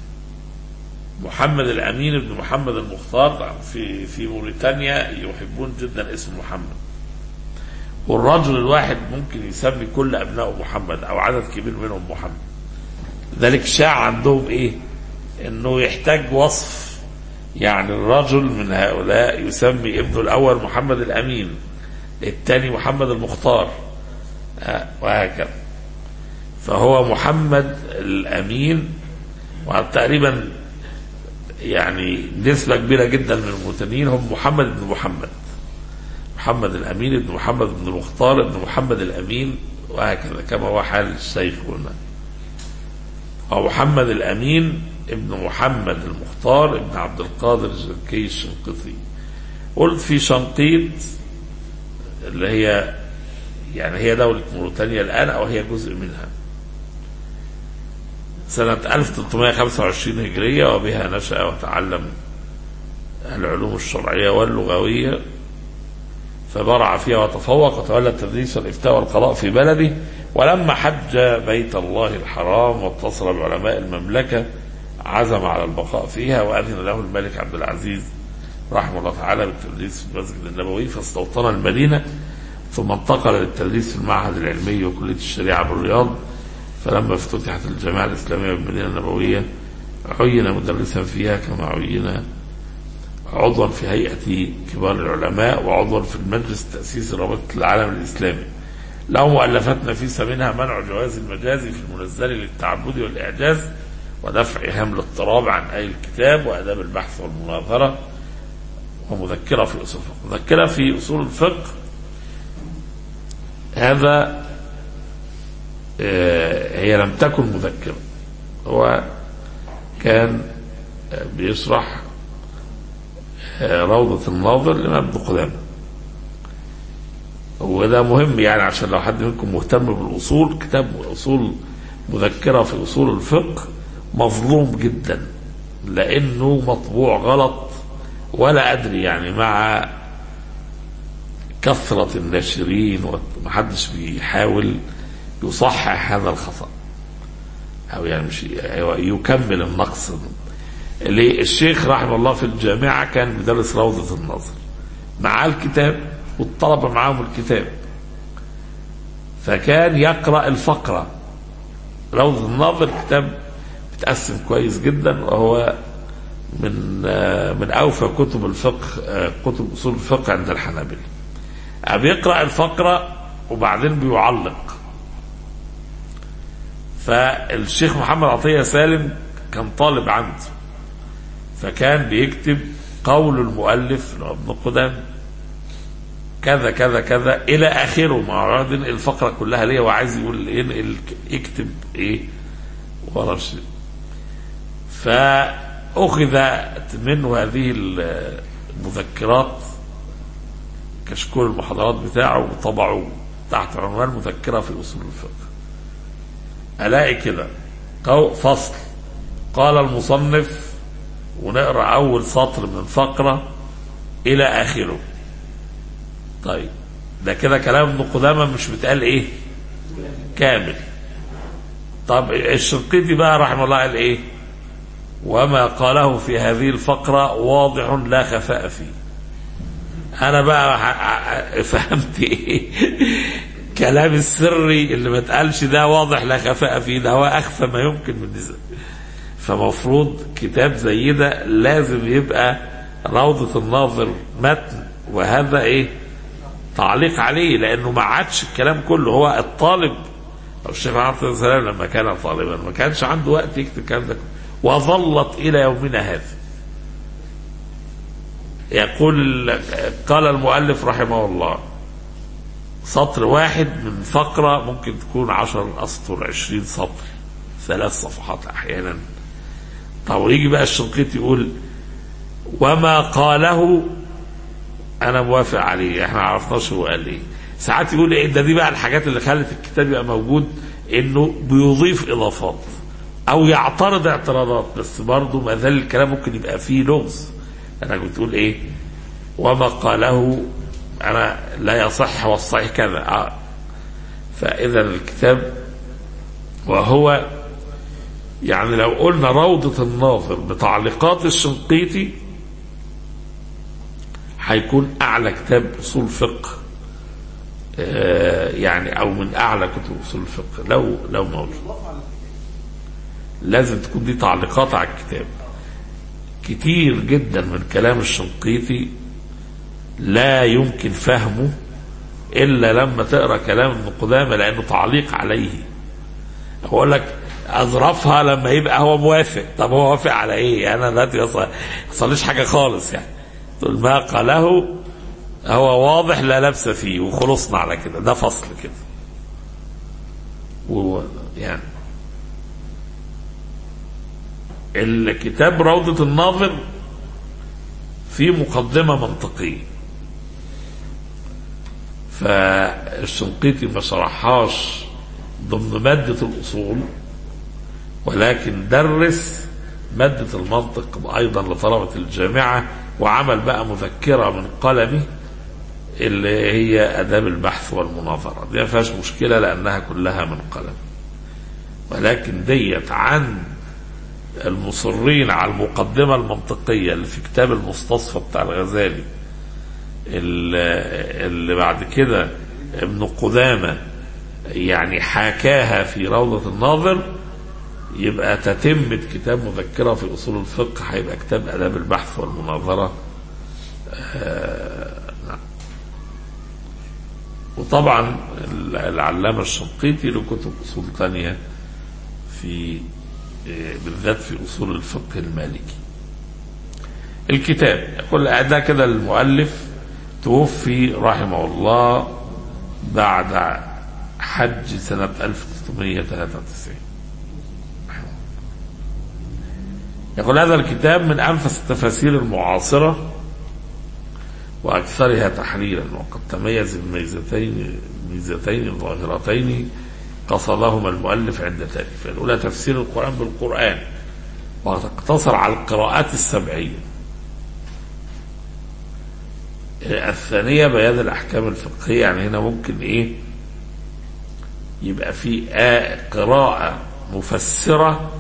محمد الأمين بن محمد المختار في في موريتانيا يحبون جدا اسم محمد والرجل الواحد ممكن يسمي كل أبنائه محمد أو عدد كبير منهم محمد ذلك شاع عندهم إيه إنه يحتاج وصف يعني الرجل من هؤلاء يسمي ابنه الأول محمد الأمين الثاني محمد المختار آه، وهكذا فهو محمد الأمين وتقريبا يعني نسبة كبيرة جدا من المتنين هم محمد بن محمد محمد الأمين بن محمد بن المختار بن محمد الأمين وهكذا كما هو حال الشيخ هنا أو محمد الأمين ابن محمد المختار ابن عبد القادر الجركي الشنقيطي قلت في شنقيط اللي هي يعني هي دولة موريتانيا الآن أو هي جزء منها سنة 1325 هجرية وبها نشأ وتعلم العلوم الشرعية واللغوية فبرع فيها وتفوق وتولى التدريس والإفتاء والقضاء في بلده ولما حج بيت الله الحرام واتصل بعلماء المملكة عزم على البقاء فيها وأذن له الملك عبد العزيز رحمه الله تعالى بالتدريس في المسجد النبوي فاستوطن المدينة ثم انتقل للتدريس في المعهد العلمي وكلية الشريعة بالرياض فلما افتتحت الجامعة الإسلامية بالمدينة النبوية عين مدرسا فيها كما عين عضوا في هيئة كبار العلماء وعضوا في المجلس التأسيسي رابطة العالم الإسلامي له مؤلفات نفيسة منها منع جواز المجاز في المنزل للتعبد والإعجاز ودفع إيهام الاضطراب عن أي الكتاب وآداب البحث والمناظرة ومذكرة في أصول الفقه مذكرة في أصول الفقه هذا آه، هي لم تكن مذكرة هو كان آه، بيشرح آه، روضة الناظر لإمام ابن قدامة وده مهم يعني عشان لو حد منكم مهتم بالأصول كتاب أصول مذكرة في أصول الفقه مظلوم جدا لأنه مطبوع غلط ولا أدري يعني مع كثرة الناشرين ومحدش بيحاول يصحح هذا الخطأ أو يعني مش يكمل النقص اللي الشيخ رحمه الله في الجامعة كان بيدرس روضة النظر معاه الكتاب والطلبة معاهم الكتاب فكان يقرأ الفقرة روضة الناظر كتاب بتقسم كويس جدا وهو من آه، من اوفى كتب الفقه آه، كتب اصول الفقه عند الحنابلة بيقرا الفقره وبعدين بيعلق فالشيخ محمد عطيه سالم كان طالب عنده فكان بيكتب قول المؤلف اللي هو ابن قدام كذا كذا كذا الى اخره ما هو يقعد ينقل الفقره كلها ليه وعايز يقول ينقل يكتب ايه ورا الشيء فأخذت منه هذه المذكرات كشكول المحاضرات بتاعه وطبعه تحت عنوان مذكرة في أصول الفقه ألاقي كده قو- فصل قال المصنف ونقرأ أول سطر من فقرة إلى آخره طيب ده كده كلام ابن قدامة مش بتقال إيه كامل طب الشنقيطي بقى رحمه الله قال إيه وما قاله في هذه الفقرة واضح لا خفاء فيه أنا بقى ح- ح- فهمت إيه كلام السري اللي ما اتقالش ده واضح لا خفاء فيه ده هو أخفى ما يمكن من ذلك فمفروض كتاب زي ده لازم يبقى روضة الناظر متن وهذا إيه تعليق عليه لأنه ما عادش الكلام كله هو الطالب أو الشيخ محمد بن سلام لما كان طالبا ما كانش عنده وقت يكتب الكلام ده كله. وظلت إلى يومنا هذا يقول قال المؤلف رحمه الله سطر واحد من فقرة ممكن تكون عشر أسطر عشرين سطر ثلاث صفحات أحيانا طب ويجي بقى الشنقيط يقول وما قاله أنا موافق عليه احنا ما عرفناش هو قال ايه ساعات يقول ايه ده دي بقى الحاجات اللي خلت الكتاب يبقى موجود انه بيضيف اضافات او يعترض اعتراضات بس برضه ما زال الكلام ممكن يبقى فيه لغز انا بتقول ايه وما قاله انا لا يصح والصحيح كذا آه. فاذا الكتاب وهو يعني لو قلنا روضة الناظر بتعليقات الشنقيطي هيكون اعلى كتاب اصول فقه آه، يعني او من اعلى كتب اصول الفقه لو لو موجود لازم تكون دي تعليقات على الكتاب كتير جدا من كلام الشنقيطي لا يمكن فهمه الا لما تقرا كلام ابن قدامه لانه تعليق عليه اقول لك اظرفها لما يبقى هو موافق طب هو موافق على ايه انا دلوقتي ما حصليش حاجه خالص يعني تقول ما قاله هو واضح لا لبس فيه وخلصنا على كده ده فصل كده و يعني الكتاب روضة الناظر في مقدمة منطقية فالشنقيطي ما شرحهاش ضمن مادة الأصول ولكن درس مادة المنطق أيضا لطلبة الجامعة وعمل بقى مذكرة من قلمه اللي هي آداب البحث والمناظرة دي ما فيهاش مشكلة لأنها كلها من قلم ولكن ديت عن المصرين على المقدمة المنطقية اللي في كتاب المستصفى بتاع الغزالي اللي اللي بعد كده ابن قدامة يعني حكاها في روضة الناظر يبقى تتمة كتاب مذكرة في أصول الفقه هيبقى كتاب آداب البحث والمناظرة آه نعم. وطبعا العلامة الشنقيطي له كتب أصول ثانية في بالذات في أصول الفقه المالكي الكتاب يقول ده كده المؤلف توفي رحمه الله بعد حج سنة 1393 يقول هذا الكتاب من أنفس التفاسير المعاصرة وأكثرها تحريرا وقد تميز بميزتين ميزتين ظاهرتين قصدهما المؤلف عند تأليفه الأولى تفسير القرآن بالقرآن واقتصر على القراءات السبعية الثانية بيان الأحكام الفقهية يعني هنا ممكن إيه يبقى في آه قراءة مفسرة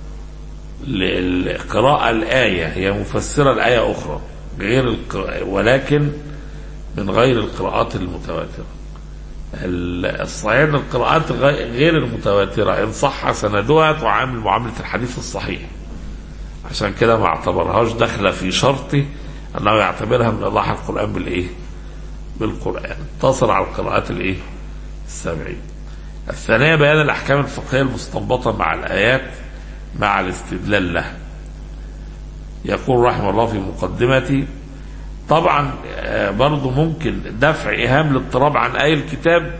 للقراءة الآية هي مفسرة الآية أخرى غير القراءة ولكن من غير القراءات المتواترة الصحيح ان القراءات غير المتواترة إن صح سندها تعامل معاملة الحديث الصحيح عشان كده ما اعتبرهاش داخلة في شرطه أنه يعتبرها من إيضاح القرآن بالإيه؟ بالقرآن اتصل على القراءات الإيه؟ السبعية الثانية بيان الأحكام الفقهية المستنبطة مع الآيات مع الاستدلال لها يقول رحمه الله في مقدمته طبعا برضه ممكن دفع إيهام الاضطراب عن آي الكتاب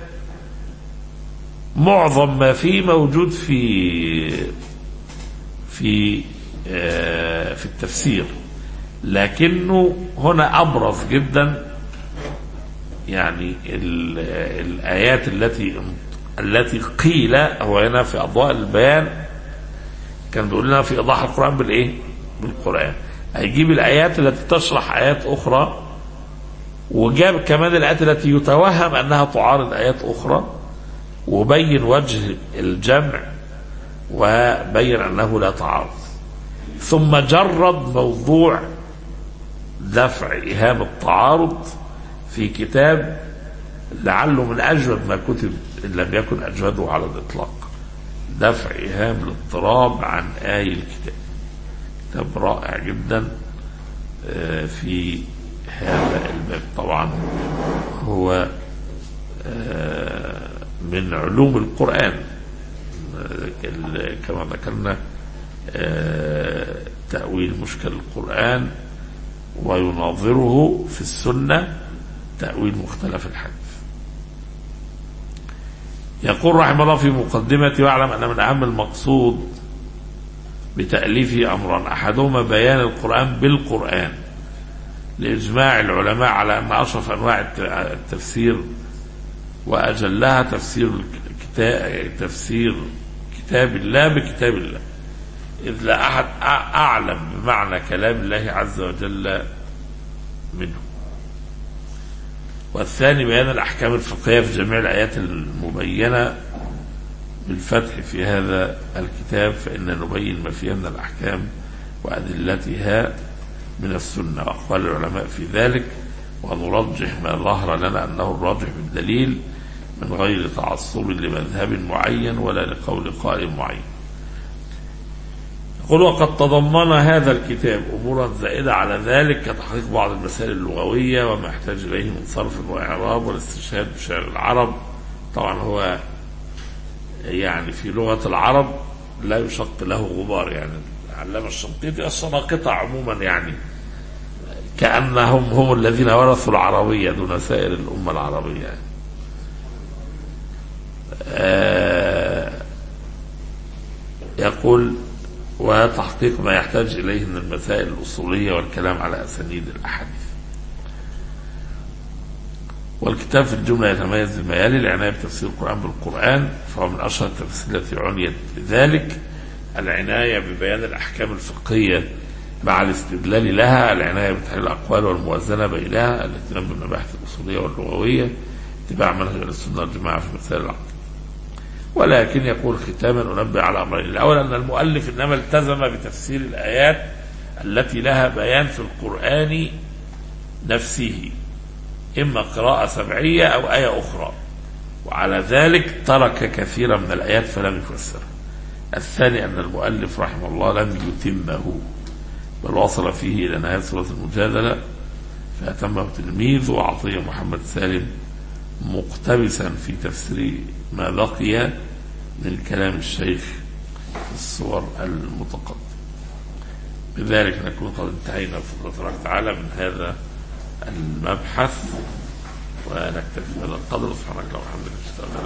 معظم ما فيه موجود في في في التفسير لكنه هنا أبرز جدا يعني الآيات التي التي قيل هو هنا في أضواء البيان كان بيقول لنا في إيضاح القرآن بالإيه؟ بالقرآن هيجيب الآيات التي تشرح آيات أخرى وجاب كمان الآيات التي يتوهم أنها تعارض آيات أخرى وبين وجه الجمع وبين أنه لا تعارض ثم جرد موضوع دفع إيهام التعارض في كتاب لعله من أجود ما كتب إن لم يكن أجوده على الإطلاق دفع إيهام الاضطراب عن آي الكتاب كتاب رائع جدا في هذا الباب طبعا هو من علوم القرآن كما ذكرنا تأويل مشكل القرآن ويناظره في السنة تأويل مختلف الحديث يقول رحمه الله في مقدمة واعلم أن من أهم المقصود بتأليفه أمران أحدهما بيان القرآن بالقرآن لإجماع العلماء على أن أشرف أنواع التفسير وأجلها تفسير كتاب تفسير كتاب الله بكتاب الله إذ لا أحد أعلم بمعنى كلام الله عز وجل منه والثاني بيان الأحكام الفقهية في جميع الآيات المبينة بالفتح في هذا الكتاب فإن نبين ما فيها من الأحكام وأدلتها من السنة وأقوال العلماء في ذلك ونرجح ما ظهر لنا أنه الراجح بالدليل من غير تعصب لمذهب معين ولا لقول قائل معين يقول وقد تضمن هذا الكتاب أمورا زائدة على ذلك كتحقيق بعض المسائل اللغوية وما يحتاج إليه من صرف وإعراب والاستشهاد بشعر العرب طبعا هو يعني في لغة العرب لا يشق له غبار يعني علامة الشنقيطي الشناقطة عموما يعني كأنهم هم الذين ورثوا العربية دون سائر الأمة العربية يعني. آه يقول وتحقيق ما يحتاج إليه من المسائل الأصولية والكلام على أسانيد الأحاديث والكتاب في الجملة يتميز بما يلي العناية بتفسير القرآن بالقرآن فهو من أشهر التفاسير التي عنيت بذلك العناية ببيان الأحكام الفقهية مع الاستدلال لها العناية بتحليل الأقوال والموازنة بينها الاهتمام بالمباحث الأصولية واللغوية اتباع منهج السنة والجماعة في مسائل العقيدة ولكن يقول ختاما أنبه على أمرين الأول أن المؤلف إنما التزم بتفسير الآيات التي لها بيان في القرآن نفسه إما قراءة سبعية أو آية أخرى وعلى ذلك ترك كثيرا من الآيات فلم يفسرها الثاني أن المؤلف رحمه الله لم يتمه بل وصل فيه إلى نهاية سورة المجادلة فأتمه تلميذه عطية محمد سالم مقتبسا في تفسير ما بقي من كلام الشيخ في الصور المتقدمة بذلك نكون قد انتهينا بفضل الله تعالى من هذا المبحث ونكتفي بهذا القدر سبحانك اللهم وبحمدك اشهد ان لا اله الا انت